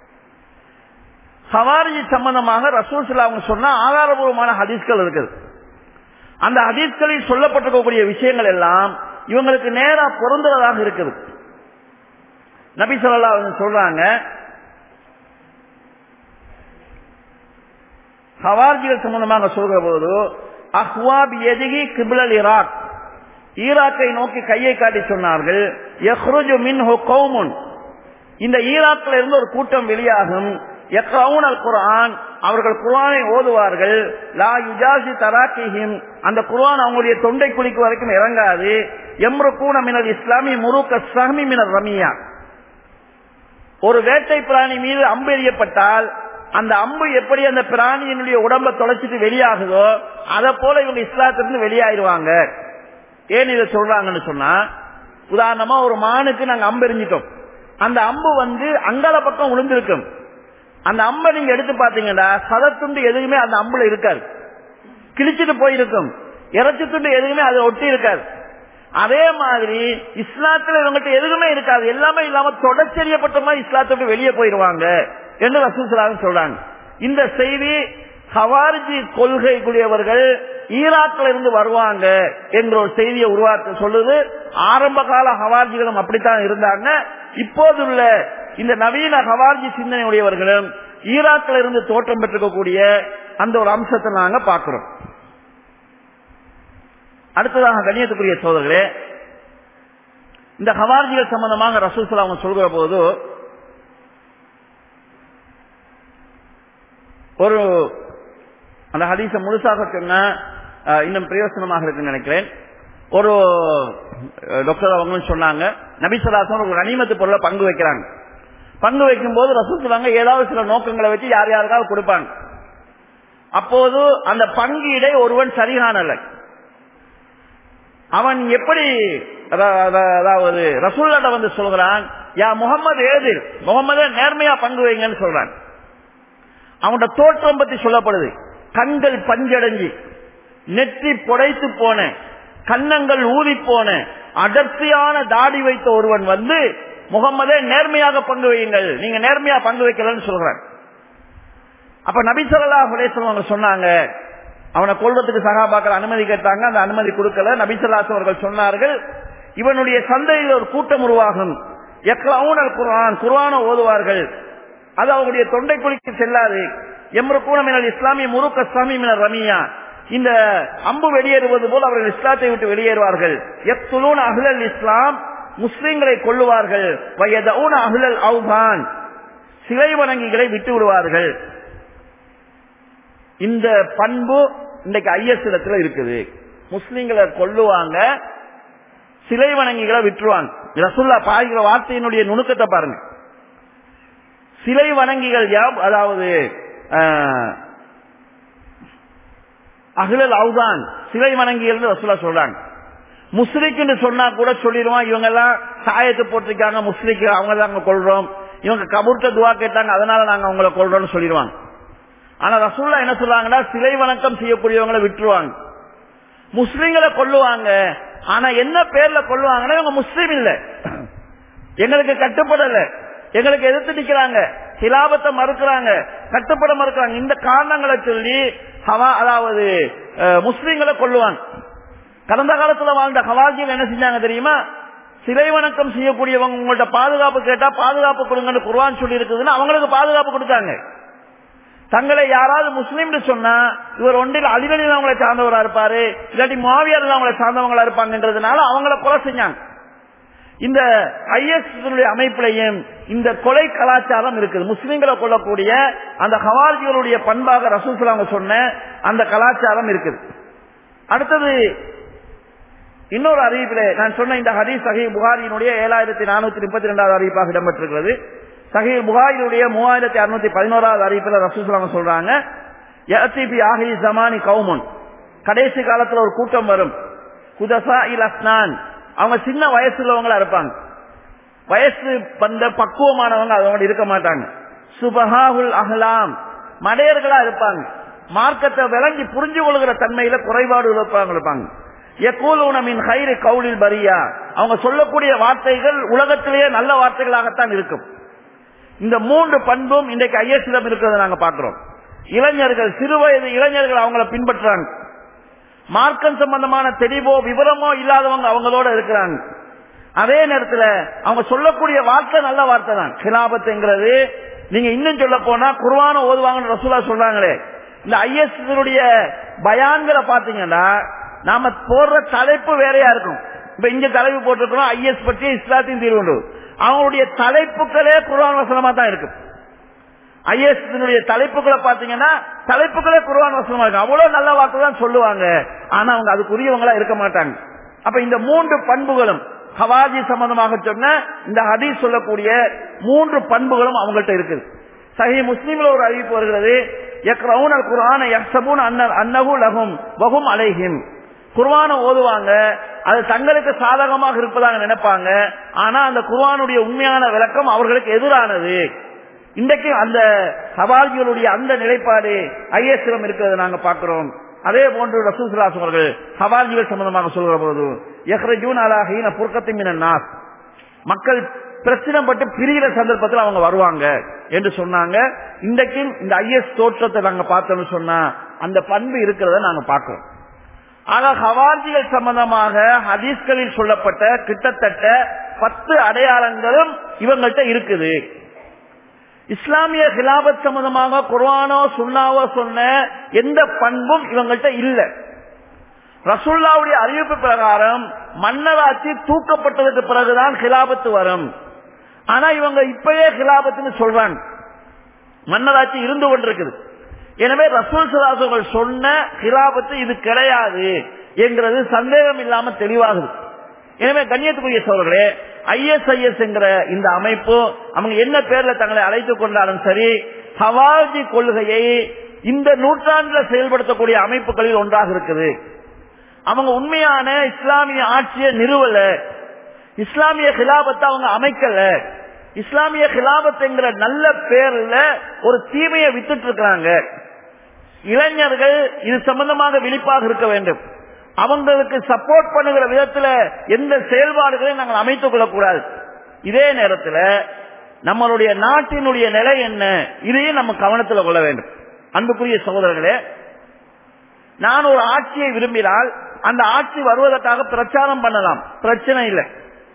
சவாரி சம்பந்தமாக ரசூல் அவங்க சொன்ன ஆதாரபூர்வமான ஹதீஸ்கள் இருக்குது அந்த ஹதீஸ்களில் சொல்லப்பட்டிருக்கக்கூடிய விஷயங்கள் எல்லாம் இவங்களுக்கு நேரா பொருந்துறதாக இருக்குது நபி சொல்லா சொல்றாங்க ஹவார்ஜிகள் சம்பந்தமாக சொல்கிற போது அஹ்வாப் எதிகி கிபிலல் ஈராக் ஈராக்கை நோக்கி கையை காட்டி சொன்னார்கள் யஹ்ருஜு மின்ஹு கௌமுன் இந்த ஈராக்கில் இருந்து ஒரு கூட்டம் வெளியாகும் யக்ரவுன் அல் குர்ஆன் அவர்கள் குர்ஆனை ஓதுவார்கள் லா யுஜாசி தராக்கிஹிம் அந்த குர்ஆன் அவங்களுடைய தொண்டை குழிக்கு வரைக்கும் இறங்காது எம்ருக்கூன மினல் இஸ்லாமி முருக்க சஹமி மினர் ரமியா ஒரு வேட்டை பிராணி மீது அம்பு எறியப்பட்டால் அந்த அம்பு எப்படி அந்த பிராணியினுடைய உடம்ப தொலைச்சிட்டு வெளியாகுதோ அதை போல இவங்க இஸ்லாத்திலிருந்து வெளியாயிருவாங்க ஏன் இதை சொல்றாங்கன்னு சொன்னா உதாரணமா ஒரு மானுக்கு நாங்க அம்பு எறிஞ்சிட்டோம் அந்த அம்பு வந்து அங்கால பக்கம் விழுந்திருக்கும் அந்த அம்பை நீங்க எடுத்து பாத்தீங்கன்னா சதத்துண்டு எதுவுமே அந்த அம்புல இருக்காது கிழிச்சிட்டு போயிருக்கும் இறைச்சி துண்டு எதுவுமே அதை ஒட்டி இருக்காது அதே மாதிரி இஸ்லாத்துல இவங்ககிட்ட எதுவுமே இருக்காது எல்லாமே இல்லாம தொடச்செறியப்பட்ட மாதிரி இஸ்லாத்தை விட்டு வெளியே போயிருவாங்க என்று ரசூசலாக சொல்றாங்க இந்த செய்தி ஹவாரிஜி கொள்கைக்குரியவர்கள் ஈராக்ல இருந்து வருவாங்க என்ற ஒரு செய்தியை உருவாக்க சொல்லுது ஆரம்ப கால ஹவார்ஜிகளும் அப்படித்தான் இருந்தாங்க இப்போதுள்ள இந்த நவீன ஹவார்ஜி சிந்தனை உடையவர்களும் ஈராக்ல இருந்து தோற்றம் பெற்றிருக்கக்கூடிய அந்த ஒரு அம்சத்தை நாங்க பார்க்கிறோம் அடுத்ததாக கண்ணியத்துக்குரிய சோதர்களே இந்த ஹவார்ஜிகள் சம்பந்தமாக ரசூசலா அவங்க சொல்கிற போது ஒரு அந்த ஹதீஸ முழுசாக சொன்ன இன்னும் பிரயோசனமாக இருக்குன்னு நினைக்கிறேன் ஒரு டாக்டர் அவங்களும் சொன்னாங்க நபிசலாசன் ஒரு கனிமத்து பொருளை பங்கு வைக்கிறாங்க பங்கு வைக்கும் போது ரசூல் சொல்லுவாங்க ஏதாவது சில நோக்கங்களை வச்சு யார் யாருக்காவது கொடுப்பாங்க அப்போது அந்த பங்கீடை ஒருவன் சரிகானல்ல அவன் எப்படி அதாவது ரசூல்லாட்ட வந்து சொல்கிறான் யா முகமது ஏதிர் முகமது நேர்மையா பங்கு வைங்கன்னு சொல்றான் அவனோட தோற்றம் பத்தி சொல்லப்படுது கண்கள் பஞ்சடைஞ்சு நெற்றி புடைத்து போன கன்னங்கள் ஊறி போன அடர்த்தியான தாடி வைத்த ஒருவன் வந்து முகமதே நேர்மையாக பங்கு வையுங்கள் நீங்க நேர்மையா பங்கு வைக்கலன்னு சொல்றான் அப்ப நபிசல்லா அவங்க சொன்னாங்க அவனை கொள்வதற்கு சகாபாக்கள் அனுமதி கேட்டாங்க அந்த அனுமதி கொடுக்கல நபிசல்லாஸ் அவர்கள் சொன்னார்கள் இவனுடைய சந்தையில் ஒரு கூட்டம் உருவாகும் எக்லவுனல் குர்ஆன் குர்ஆன ஓதுவார்கள் அது அவங்களுடைய தொண்டை குழிக்கு செல்லாது எம்ரு கூணமினர் இஸ்லாமிய முருக்க சாமியினர் ரமியா இந்த அம்பு வெளியேறுவது போல் அவர்கள் இஸ்லாத்தை விட்டு வெளியேறுவார்கள் எத்துலூன் அஹ்லல் இஸ்லாம் முஸ்லிம்களை கொள்ளுவார்கள் வயதூன் அஹ்லல் அவுகான் சிலை வணங்கிகளை விட்டு விடுவார்கள் இந்த பண்பு இன்றைக்கு ஐஎஸ் இடத்துல இருக்குது முஸ்லிம்களை கொள்ளுவாங்க சிலை வணங்கிகளை விட்டுருவாங்க ரசுல்லா பாய்கிற வார்த்தையினுடைய நுணுக்கத்தை பாருங்க சிலை வணங்கிகள் அதாவது அகிலல் அவுதான் சிலை வணங்கிகள் ரசுல்லா சொல்றாங்க முஸ்லிக்கு சொன்னா கூட சொல்லிடுவான் இவங்க எல்லாம் சாயத்தை போட்டிருக்காங்க முஸ்லிக்கு அவங்க தாங்க கொள்றோம் இவங்க கபூர்த்த துவா கேட்டாங்க அதனால நாங்க அவங்கள கொள்றோம்னு சொல்லிடுவாங்க ஆனா ரசூல்லா என்ன சொல்றாங்கன்னா சிலை வணக்கம் செய்யக்கூடியவங்களை விட்டுருவாங்க முஸ்லிம்களை கொள்ளுவாங்க ஆனா என்ன பேர்ல கொள்ளுவாங்கன்னா இவங்க முஸ்லீம் இல்ல எங்களுக்கு கட்டுப்படல எங்களுக்கு எதிர்த்து நிக்கிறாங்க சிலாபத்தை மறுக்கிறாங்க கட்டுப்பட மறுக்கிறாங்க இந்த காரணங்களை சொல்லி அதாவது முஸ்லீம்களை கொள்ளுவாங்க கடந்த காலத்துல வாழ்ந்த ஹவாஜிகள் என்ன செஞ்சாங்க தெரியுமா சிலை வணக்கம் செய்யக்கூடியவங்க உங்கள்ட்ட பாதுகாப்பு கேட்டா பாதுகாப்பு கொடுங்கன்னு குர்வான் சொல்லி இருக்குதுன்னு அவங்களுக்கு பாதுகாப்பு கொடுத்தாங்க தங்களை யாராவது முஸ்லீம் சொன்னா இவர் ஒன்றில் அலிகளில் அவங்களை சார்ந்தவரா இருப்பாரு இல்லாட்டி மாவியார் அவங்களை சார்ந்தவங்களா இருப்பாங்கன்றதுனால அவங்கள கொலை செஞ்சாங்க இந்த ஐஎஸ் அமைப்பிலையும் இந்த கொலை கலாச்சாரம் இருக்குது முஸ்லிம்களை கொல்லக்கூடிய அந்த ஹவார்ஜிகளுடைய பண்பாக ரசூல் அவங்க சொன்ன அந்த கலாச்சாரம் இருக்குது அடுத்தது இன்னொரு அறிவிப்பிலே நான் சொன்ன இந்த ஹதீஸ் சஹி புகாரியினுடைய ஏழாயிரத்தி நானூத்தி முப்பத்தி ரெண்டாவது அறிவிப்பாக இடம்பெற்றிருக்கிறது சஹி புகாரியுடைய மூவாயிரத்தி அறுநூத்தி பதினோராவது அறிவிப்பில் ரசூசலாம் சொல்றாங்க யத்திபி ஆஹி ஜமானி கவுமுன் கடைசி காலத்துல ஒரு கூட்டம் வரும் குதசா இல் அஸ்னான் அவங்க சின்ன வயசுள்ளவங்களா இருப்பாங்க வயசு வந்த பக்குவமானவங்க அதோட இருக்க மாட்டாங்க சுபஹாஹுல் அஹ்லாம் மடையர்களா இருப்பாங்க மார்க்கத்தை விளங்கி புரிஞ்சு கொள்கிற தன்மையில குறைபாடு இருப்பாங்க இருப்பாங்க எக்கூலூனமின் ஹைரு கவுலில் பரியா அவங்க சொல்லக்கூடிய வார்த்தைகள் உலகத்திலேயே நல்ல வார்த்தைகளாகத்தான் இருக்கும் இந்த மூன்று பண்பும் இன்றைக்கு ஐஎஸ்லம் இருக்கிறத நாங்க பாக்குறோம் இளைஞர்கள் சிறு வயது இளைஞர்கள் அவங்கள பின்பற்றுறாங்க மார்க்கம் சம்பந்தமான தெளிவோ விவரமோ இல்லாதவங்க அவங்களோட இருக்கிறாங்க அதே நேரத்தில் அவங்க சொல்லக்கூடிய வார்த்தை நல்ல வார்த்தை தான் கிலாபத்துங்கிறது நீங்க இன்னும் சொல்ல போனா குர்வான ஓதுவாங்கன்னு ரசூலா சொல்றாங்களே இந்த ஐஎஸ் பயான்களை பாத்தீங்கன்னா நாம போடுற தலைப்பு வேறையா இருக்கும் இப்ப இங்க தலைப்பு போட்டிருக்கிறோம் ஐஎஸ் பற்றி இஸ்லாத்தின் தீர்வு அவங்களுடைய தலைப்புகளே குர்வான் வசனமா தான் இருக்கு ஐஎஸ் தலைப்புகளை பாத்தீங்கன்னா தலைப்புகளே குர்வான் வசனமா இருக்கு அவ்வளவு நல்ல வார்த்தை தான் சொல்லுவாங்க ஆனா அவங்க அதுக்குரியவங்களா இருக்க மாட்டாங்க அப்ப இந்த மூன்று பண்புகளும் ஹவாஜி சம்பந்தமாக சொன்ன இந்த ஹதீஸ் சொல்லக்கூடிய மூன்று பண்புகளும் அவங்கள்ட்ட இருக்குது சஹி முஸ்லீம்ல ஒரு அறிவிப்பு வருகிறது யக்ரவுன் அல் குர்ஆன யஹ்சபூன் அன்ன அன்னஹு லஹும் வஹும் அலைஹிம் குர்ஆனை ஓதுவாங்க அது தங்களுக்கு சாதகமாக இருப்பதாக நினைப்பாங்க ஆனா அந்த குர்ஆனுடைய உண்மையான விளக்கம் அவர்களுக்கு எதிரானது இன்றைக்கு அந்த சவால்களுடைய அந்த நிலைப்பாடு ஐஎஸ்எம் இருக்கிறது நாங்க பார்க்கிறோம் அதே போன்று ரசூசுல்லாஸ் அவர்கள் சவால்கள் சம்பந்தமாக சொல்கிற போது எஹ்ரஜூன் அலாஹீன புர்க்கத்தின் நாஸ் மக்கள் பிரச்சனைப்பட்டு பிரிகிற சந்தர்ப்பத்தில் அவங்க வருவாங்க என்று சொன்னாங்க இன்றைக்கும் இந்த ஐஎஸ் தோற்றத்தை நாங்க பார்த்தோம்னு சொன்னா அந்த பண்பு இருக்கிறத நாங்க பார்க்கிறோம் ஆக ஹவார்ஜிகள் சம்பந்தமாக ஹதீஸ்களில் சொல்லப்பட்ட கிட்டத்தட்ட பத்து அடையாளங்களும் இவங்கள்ட்ட இருக்குது இஸ்லாமிய கிலாபத் சம்பந்தமாக குர்வானோ சுண்ணாவோ சொன்ன எந்த பண்பும் இவங்கள்ட்ட இல்ல ரசுல்லாவுடைய அறிவிப்பு பிரகாரம் மன்னராட்சி தூக்கப்பட்டதுக்கு பிறகுதான் கிலாபத்து வரும் ஆனா இவங்க இப்பயே கிலாபத்துன்னு சொல்றாங்க மன்னராட்சி இருந்து கொண்டிருக்குது எனவே ரசூல் சலாசுகள் சொன்ன கிலாபத்து இது கிடையாது என்கிறது சந்தேகம் இல்லாம தெளிவாகுது எனவே கண்ணியத்துக்குரிய சோழர்களே ஐஎஸ்ஐஎஸ் என்கிற இந்த அமைப்பு அவங்க என்ன பேர்ல தங்களை அழைத்துக் கொண்டாலும் சரி ஹவாஜி கொள்கையை இந்த நூற்றாண்டுல செயல்படுத்தக்கூடிய அமைப்புகளில் ஒன்றாக இருக்குது அவங்க உண்மையான இஸ்லாமிய ஆட்சியை நிறுவல இஸ்லாமிய கிலாபத்தை அவங்க அமைக்கல இஸ்லாமிய கிலாபத் என்கிற நல்ல பேர்ல ஒரு தீமையை வித்துட்டு இருக்கிறாங்க இளைஞர்கள் இது சம்பந்தமாக விழிப்பாக இருக்க வேண்டும் அவங்களுக்கு சப்போர்ட் பண்ணுகிற விதத்துல எந்த செயல்பாடுகளையும் நாங்கள் அமைத்துக் கொள்ளக்கூடாது இதே நேரத்தில் நம்மளுடைய நாட்டினுடைய நிலை என்ன இதையும் நம்ம கவனத்தில் கொள்ள வேண்டும் அன்புக்குரிய சகோதரர்களே நான் ஒரு ஆட்சியை விரும்பினால் அந்த ஆட்சி வருவதற்காக பிரச்சாரம் பண்ணலாம் பிரச்சனை இல்லை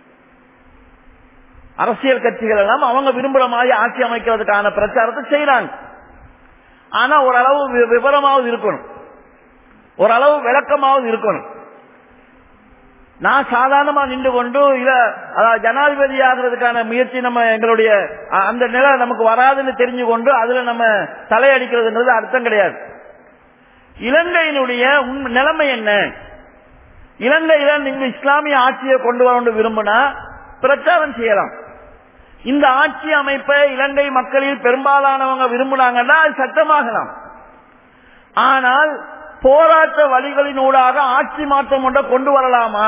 அரசியல் கட்சிகள் எல்லாம் அவங்க விரும்புற மாதிரி ஆட்சி அமைக்கிறதுக்கான பிரச்சாரத்தை செய்யறாங்க ஆனா ஓரளவு விவரமாவது இருக்கணும் ஓரளவு விளக்கமாவது இருக்கணும் நான் சாதாரணமா நின்று கொண்டு இல்ல அதாவது ஜனாதிபதி ஆகிறதுக்கான முயற்சி நம்ம எங்களுடைய அந்த நிலை நமக்கு வராதுன்னு தெரிஞ்சு கொண்டு அதுல நம்ம தலையடிக்கிறதுன்றது அர்த்தம் கிடையாது இலங்கையினுடைய நிலைமை என்ன இலங்கையில நீங்க இஸ்லாமிய ஆட்சியை கொண்டு வரணும் விரும்பினா பிரச்சாரம் செய்யலாம் இந்த ஆட்சி அமைப்பை இலங்கை மக்களில் பெரும்பாலானவங்க விரும்பினாங்கன்னா அது சட்டமாகலாம் ஆனால் போராட்ட வழிகளினூடாக ஆட்சி மாற்றம் ஒன்றை கொண்டு வரலாமா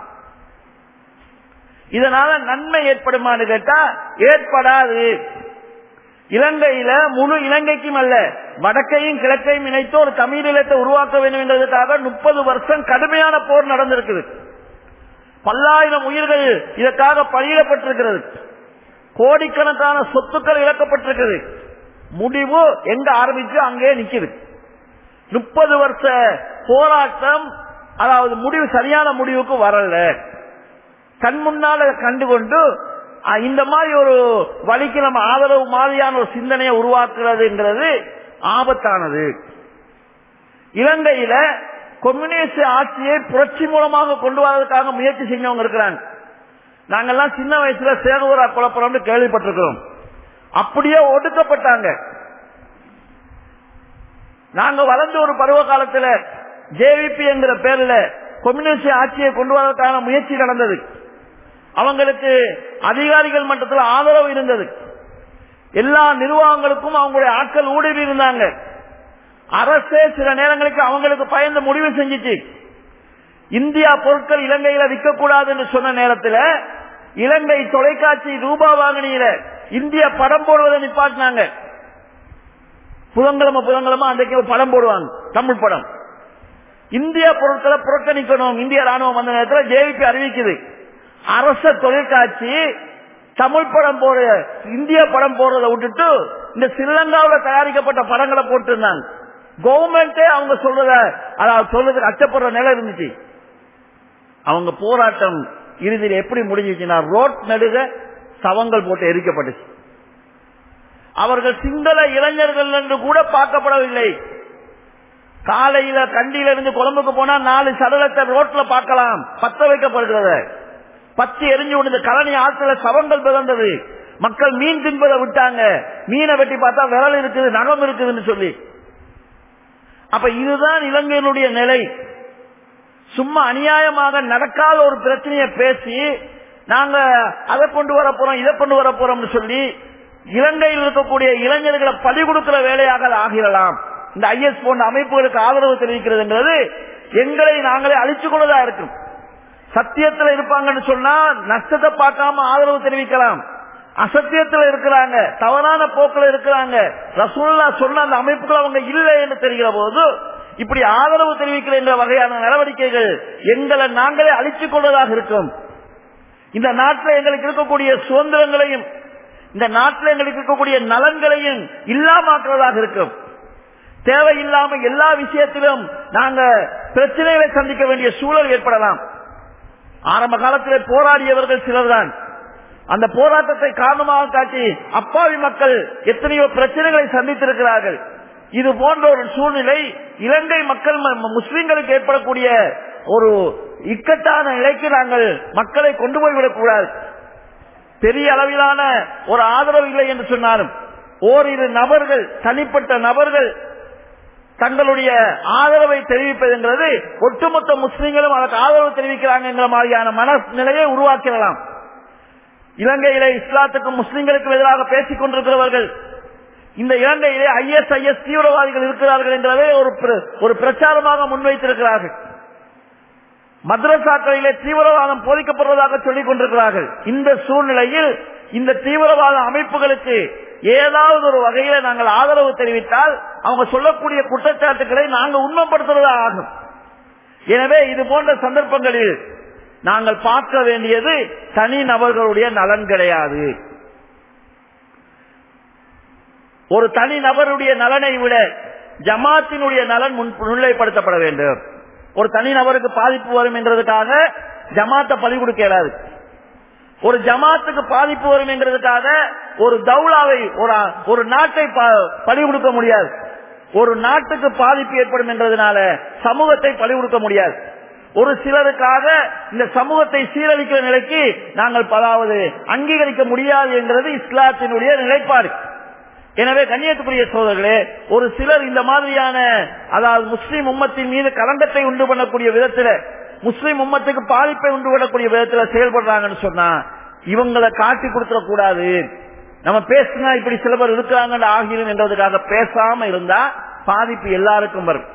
இதனால நன்மை ஏற்படுமான்னு கேட்டா ஏற்படாது இலங்கையில முழு இலங்கைக்கும் அல்ல வடக்கையும் கிழக்கையும் இணைத்து ஒரு தமிழீழத்தை உருவாக்க வேண்டும் என்பதற்காக முப்பது வருஷம் கடுமையான போர் நடந்திருக்குது பல்லாயிரம் உயிர்கள் இதற்காக பலியிடப்பட்டிருக்கிறது கோடிக்கணக்கான சொத்துக்கள் இழக்கப்பட்டிருக்குது முடிவு எங்க ஆரம்பிச்சு அங்கே நிக்குது முப்பது வருஷ போராட்டம் அதாவது முடிவு சரியான முடிவுக்கு வரல கண் முன்னால கண்டுகொண்டு இந்த மாதிரி ஒரு வழிக்கு நம்ம ஆதரவு மாதிரியான ஒரு சிந்தனையை உருவாக்குறதுங்கிறது ஆபத்தானது இலங்கையில கம்யூனிஸ்ட் ஆட்சியை புரட்சி மூலமாக கொண்டு வரதுக்காக முயற்சி செஞ்சவங்க இருக்கிறாங்க நாங்கெல்லாம் சின்ன வயசுல சேகூரா குழப்பம்னு கேள்விப்பட்டிருக்கிறோம் அப்படியே ஒடுக்கப்பட்டாங்க நாங்க வளர்ந்த ஒரு பருவ காலத்துல ஜேவிபி என்கிற பேர்ல கம்யூனிஸ்ட் ஆட்சியை கொண்டு வரதுக்கான முயற்சி நடந்தது அவங்களுக்கு அதிகாரிகள் மட்டத்தில் ஆதரவு இருந்தது எல்லா நிர்வாகங்களுக்கும் அவங்களுடைய ஆட்கள் ஊடுருவி இருந்தாங்க அரசே சில நேரங்களுக்கு அவங்களுக்கு பயந்து முடிவு செஞ்சிச்சு இந்தியா பொருட்கள் இலங்கையில விற்கக்கூடாது என்று சொன்ன நேரத்தில் இலங்கை தொலைக்காட்சி ரூபா வாங்கினியில இந்திய படம் போடுவதை நிப்பாட்டினாங்க புதன்கிழமை புதன்கிழமை அன்றைக்கு படம் போடுவாங்க தமிழ் படம் இந்திய பொருட்களை புறக்கணிக்கணும் இந்திய ராணுவம் வந்த நேரத்தில் ஜேவிபி அறிவிக்குது அரச தொலைக்காட்சி தமிழ் படம் போட இந்திய படம் போடுறதை விட்டுட்டு இந்த ஸ்ரீலங்காவில் தயாரிக்கப்பட்ட படங்களை போட்டிருந்தாங்க கவர்மெண்டே அவங்க சொல்றத அதாவது சொல்றதுக்கு அச்சப்படுற நிலை இருந்துச்சு அவங்க போராட்டம் இறுதியில் எப்படி முடிஞ்சிச்சுன்னா ரோட் நடுக சவங்கள் போட்டு எரிக்கப்பட்டுச்சு அவர்கள் சிங்கள இளைஞர்கள் என்று கூட பார்க்கப்படவில்லை காலையில கண்டியில இருந்து கொழம்புக்கு போனா நாலு சடலத்தை ரோட்ல பார்க்கலாம் பத்த வைக்கப்படுகிறது பத்து எரிஞ்சு விடுது கழனி ஆற்றுல சவங்கள் பிறந்தது மக்கள் மீன் தின்பதை விட்டாங்க மீனை வெட்டி பார்த்தா விரல் இருக்குது நகம் இருக்குதுன்னு சொல்லி அப்ப இதுதான் இலங்கையினுடைய நிலை சும்மா அநியாயமாக நடக்காத ஒரு பிரச்சனையை பேசி நாங்க அதை கொண்டு வர போறோம் இதை கொண்டு வர போறோம்னு சொல்லி இலங்கையில் இருக்கக்கூடிய இளைஞர்களை பலி கொடுக்கிற வேலையாக அது ஆகிடலாம் இந்த ஐஎஸ் போன்ற அமைப்புகளுக்கு ஆதரவு தெரிவிக்கிறதுங்கிறது எங்களை நாங்களே அழிச்சு கொள்ளதா இருக்கும் சத்தியத்துல இருப்பாங்கன்னு சொன்னா நஷ்டத்தை பார்க்காம ஆதரவு தெரிவிக்கலாம் அசத்தியத்துல இருக்கிறாங்க தவறான போக்குல இருக்கிறாங்க ரசூல்லா சொன்ன அந்த அமைப்புகள் அவங்க இல்லை என்று தெரிகிற போது இப்படி ஆதரவு தெரிவிக்கிற என்ற வகையான நடவடிக்கைகள் எங்களை நாங்களே அழித்துக் கொள்வதாக இருக்கும் இந்த நாட்டில் எங்களுக்கு இருக்கக்கூடிய சுதந்திரங்களையும் இந்த நாட்டில் எங்களுக்கு இருக்கக்கூடிய நலன்களையும் இல்லாமாக்குவதாக இருக்கும் தேவையில்லாம எல்லா விஷயத்திலும் நாங்க பிரச்சனைகளை சந்திக்க வேண்டிய சூழல் ஏற்படலாம் ஆரம்ப காலத்திலே போராடியவர்கள் சிலர்தான் அந்த போராட்டத்தை காரணமாக காட்டி அப்பாவி மக்கள் எத்தனையோ பிரச்சனைகளை சந்தித்திருக்கிறார்கள் இது போன்ற ஒரு சூழ்நிலை இலங்கை மக்கள் ம- முஸ்லிம்களுக்கு ஏற்படக்கூடிய ஒரு இக்கட்டான நிலைக்கு நாங்கள் மக்களை கொண்டு போய்விடக் கூடாது பெரிய அளவிலான ஒரு ஆதரவு இல்லை என்று சொன்னாலும் ஓரிரு நபர்கள் தனிப்பட்ட நபர்கள் தங்களுடைய ஆதரவை தெரிவிப்பதுங்கிறது ஒட்டுமொத்த முஸ்லிம்களும் அதற்கு ஆதரவு தெரிவிக்கிறாங்க என்ற மாதிரியான மனநிலையை உருவாக்கிடலாம் இலங்கையிலே இஸ்லாத்துக்கும் முஸ்லிம்களுக்கும் எதிராக பேசிக் கொண்டிருக்கிறவர்கள் இந்த இலங்கையிலே ஐஎஸ் ஐஎஸ் தீவிரவாதிகள் இருக்கிறார்கள் என்றதை ஒரு பிர- ஒரு பிரச்சாரமாக முன்வைத்திருக்கிறார்கள் மദ്രസാக்களிலே தீவிரவாதம் போதிக்கப்படுவதாக சொல்லிக் கொண்டிருக்கிறார்கள் இந்த சூழ்நிலையில் இந்த தீவிரவாத அமைப்புகளுக்கு ஏதாவது ஒரு வகையில நாங்கள் ஆதரவு தெரிவித்தால் அவங்க சொல்லக்கூடிய குற்றச்சாட்டுகளை நாங்கள் உண்மைப்படுத்துவதா ஆகும் எனவே இது போன்ற சந்தர்ப்பங்களில் நாங்கள் பார்க்க வேண்டியது தனி நபர்களுடைய நலன் கிடையாது ஒரு தனி நபருடைய நலனை விட ஜமாத்தினுடைய நலன் முன் முன்னிலைப்படுத்தப்பட வேண்டும் ஒரு தனி நபருக்கு பாதிப்பு வரும் என்றதுக்காக ஜமாத்தை பலி கொடுக்க இயலாது ஒரு ஜமாத்துக்கு பாதிப்பு வரும் என்கிறதுக்காக ஒரு தௌலாவை ஒரு ஒரு நாட்டை ப- பலி கொடுக்க முடியாது ஒரு நாட்டுக்கு பாதிப்பு ஏற்படும் என்றதுனால சமூகத்தை பலி கொடுக்க முடியாது ஒரு சிலருக்காக இந்த சமூகத்தை சீரழிக்கிற நிலைக்கு நாங்கள் பதாவது அங்கீகரிக்க முடியாது என்கிறது இஸ்லாத்தினுடைய நிலைப்பாடு எனவே கண்ணியத்துக்குரிய சோதர்களே ஒரு சிலர் இந்த மாதிரியான அதாவது முஸ்லிம் உம்மத்தின் மீது கலங்கத்தை உண்டு பண்ணக்கூடிய விதத்துல முஸ்லிம் உம்மத்துக்கு பாதிப்பை உண்டு பண்ணக்கூடிய விதத்துல செயல்படுறாங்கன்னு சொன்னா இவங்களை காட்டி கொடுத்துட கூடாது நம்ம பேசினா இப்படி சில பேர் இருக்கிறாங்கன்னு ஆகிரும் என்றதுக்காக பேசாம இருந்தா பாதிப்பு எல்லாருக்கும் வரும்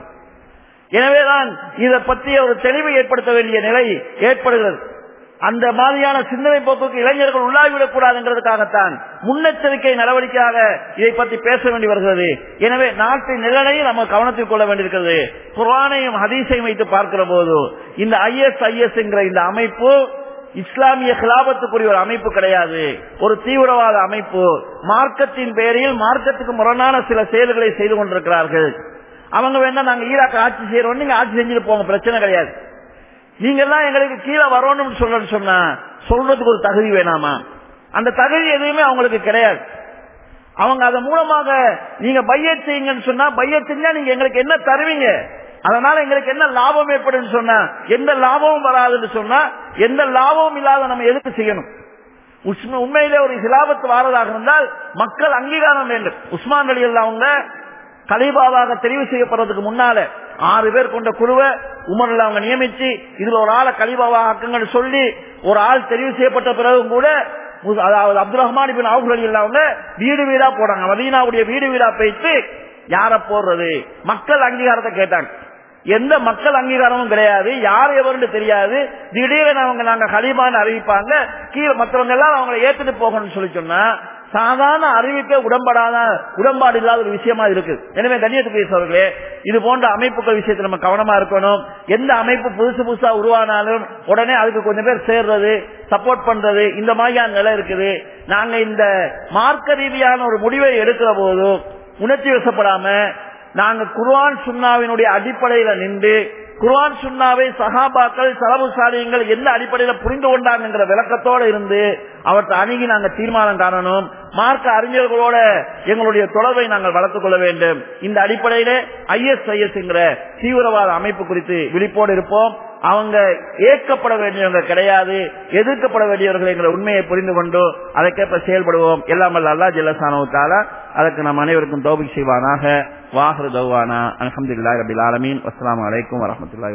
எனவேதான் இதை பற்றிய ஒரு தெளிவை ஏற்படுத்த வேண்டிய நிலை ஏற்படுகிறது அந்த மாதிரியான சிந்தனை போக்குக்கு இளைஞர்கள் உள்ளாகிவிடக் கூடாதுங்கிறதுக்காகத்தான் முன்னெச்சரிக்கை நடவடிக்கையாக இதை பற்றி பேச வேண்டி வருகிறது எனவே நாட்டின் நிலையை நம்ம கவனத்தில் கொள்ள வேண்டியிருக்கிறது குர்ஆனையும் ஹதீஸையும் வைத்து பார்க்கிற போது இந்த ஐஎஸ் ஐஎஸ் என்கிற இந்த அமைப்பு இஸ்லாமிய கிலாபத்துக்குரிய ஒரு அமைப்பு கிடையாது ஒரு தீவிரவாத அமைப்பு மார்க்கத்தின் பேரில் மார்க்கத்துக்கு முரணான சில செயல்களை செய்து கொண்டிருக்கிறார்கள் அவங்க வேணா நாங்க ஈராக் ஆட்சி செய்யறோம் நீங்க ஆட்சி செஞ்சுட்டு போங்க பிரச்சனை கிடையாது நீங்க எல்லாம் எங்களுக்கு கீழே வரணும்னு சொல்லணும்னு சொன்னா சொல்றதுக்கு ஒரு தகுதி வேணாமா அந்த தகுதி எதுவுமே அவங்களுக்கு கிடையாது அவங்க அதன் மூலமாக நீங்க பையட் செய்யுங்கன்னு சொன்னா பையட் செஞ்சா நீங்க எங்களுக்கு என்ன தருவீங்க அதனால எங்களுக்கு என்ன லாபம் ஏற்படும் சொன்னா எந்த லாபமும் வராதுன்னு சொன்னா எந்த லாபமும் இல்லாத நம்ம எதுக்கு செய்யணும் உஸ்ம- உண்மையிலே ஒரு சிலாபத்து வாரதாக இருந்தால் மக்கள் அங்கீகாரம் வேண்டும் உஸ்மான் அலி அவங்க கலீபாவாக தெரிவு செய்யப்படுறதுக்கு முன்னால ஆறு பேர் கொண்ட குழுவை உமர்ல அவங்க நியமிச்சு இதுல ஒரு ஆளை கலீபாவா ஆக்குங்கன்னு சொல்லி ஒரு ஆள் தெரிவு செய்யப்பட்ட பிறகும் கூட மு- அதாவது Abdul Rahman bin Auf Ali அவங்க வீடு வீடா போறாங்க மதீனாவுடைய வீடு வீடா போயிட்டு யார போடுறது மக்கள் அங்கீகாரத்தை கேட்டாங்க எந்த மக்கள் அங்கீகாரமும் கிடையாது யார் எவருன்னு தெரியாது திடீர்னு அவங்க நாங்க கலிமான்னு அறிவிப்பாங்க கீழே மற்றவங்க எல்லாம் அவங்களை ஏத்துட்டு போகணும்னு சொல்லி சொன்னா சாதாரண அறிவிக்க உடம்படாத உடன்பாடு இல்லாத ஒரு விஷயமா இருக்கு எனவே கண்ணியத்துக்குரிய சோழர்களே இது போன்ற அமைப்புகள் விஷயத்தில் நம்ம கவனமா இருக்கணும் எந்த அமைப்பு புதுசு புதுசா உருவானாலும் உடனே அதுக்கு கொஞ்சம் பேர் சேர்றது சப்போர்ட் பண்றது இந்த மாதிரியான நிலை இருக்குது நாங்க இந்த மார்க்க ரீதியான ஒரு முடிவை எடுக்கிற போதும் உணர்ச்சி வசப்படாம நாங்க குர்ஆன் சுன்னாவினுடைய அடிப்படையில நின்று குர்ஆன் சுன்னாவை சஹாபாக்கள் சலபு சாலியங்கள் எந்த அடிப்படையில புரிந்து கொண்டாங்கிற விளக்கத்தோட இருந்து அவற்றை அணுகி நாங்க தீர்மானம் காணணும் மார்க்க அறிஞர்களோட எங்களுடைய தொடர்பை நாங்கள் வளர்த்துக் கொள்ள வேண்டும் இந்த அடிப்படையிலே ஐஎஸ்ஐஎஸ் என்கிற தீவிரவாத அமைப்பு குறித்து விழிப்போடு இருப்போம் அவங்க ஏற்கப்பட வேண்டியவங்க கிடையாது எதிர்க்கப்பட வேண்டியவர்கள் என்ற உண்மையை புரிந்து கொண்டு அதற்கேற்ப செயல்படுவோம் எல்லாம் வல்ல அல்லா ஜல்லசானவுத்தால அதற்கு நம் அனைவருக்கும் தௌபிக் செய்வானாக வாஹரு தௌவானா அலமதுல்லாஹி ரபில் ஆலமீன் அஸ்ஸலாமு அலைக்கும் வரஹ்மத்துல்லாஹி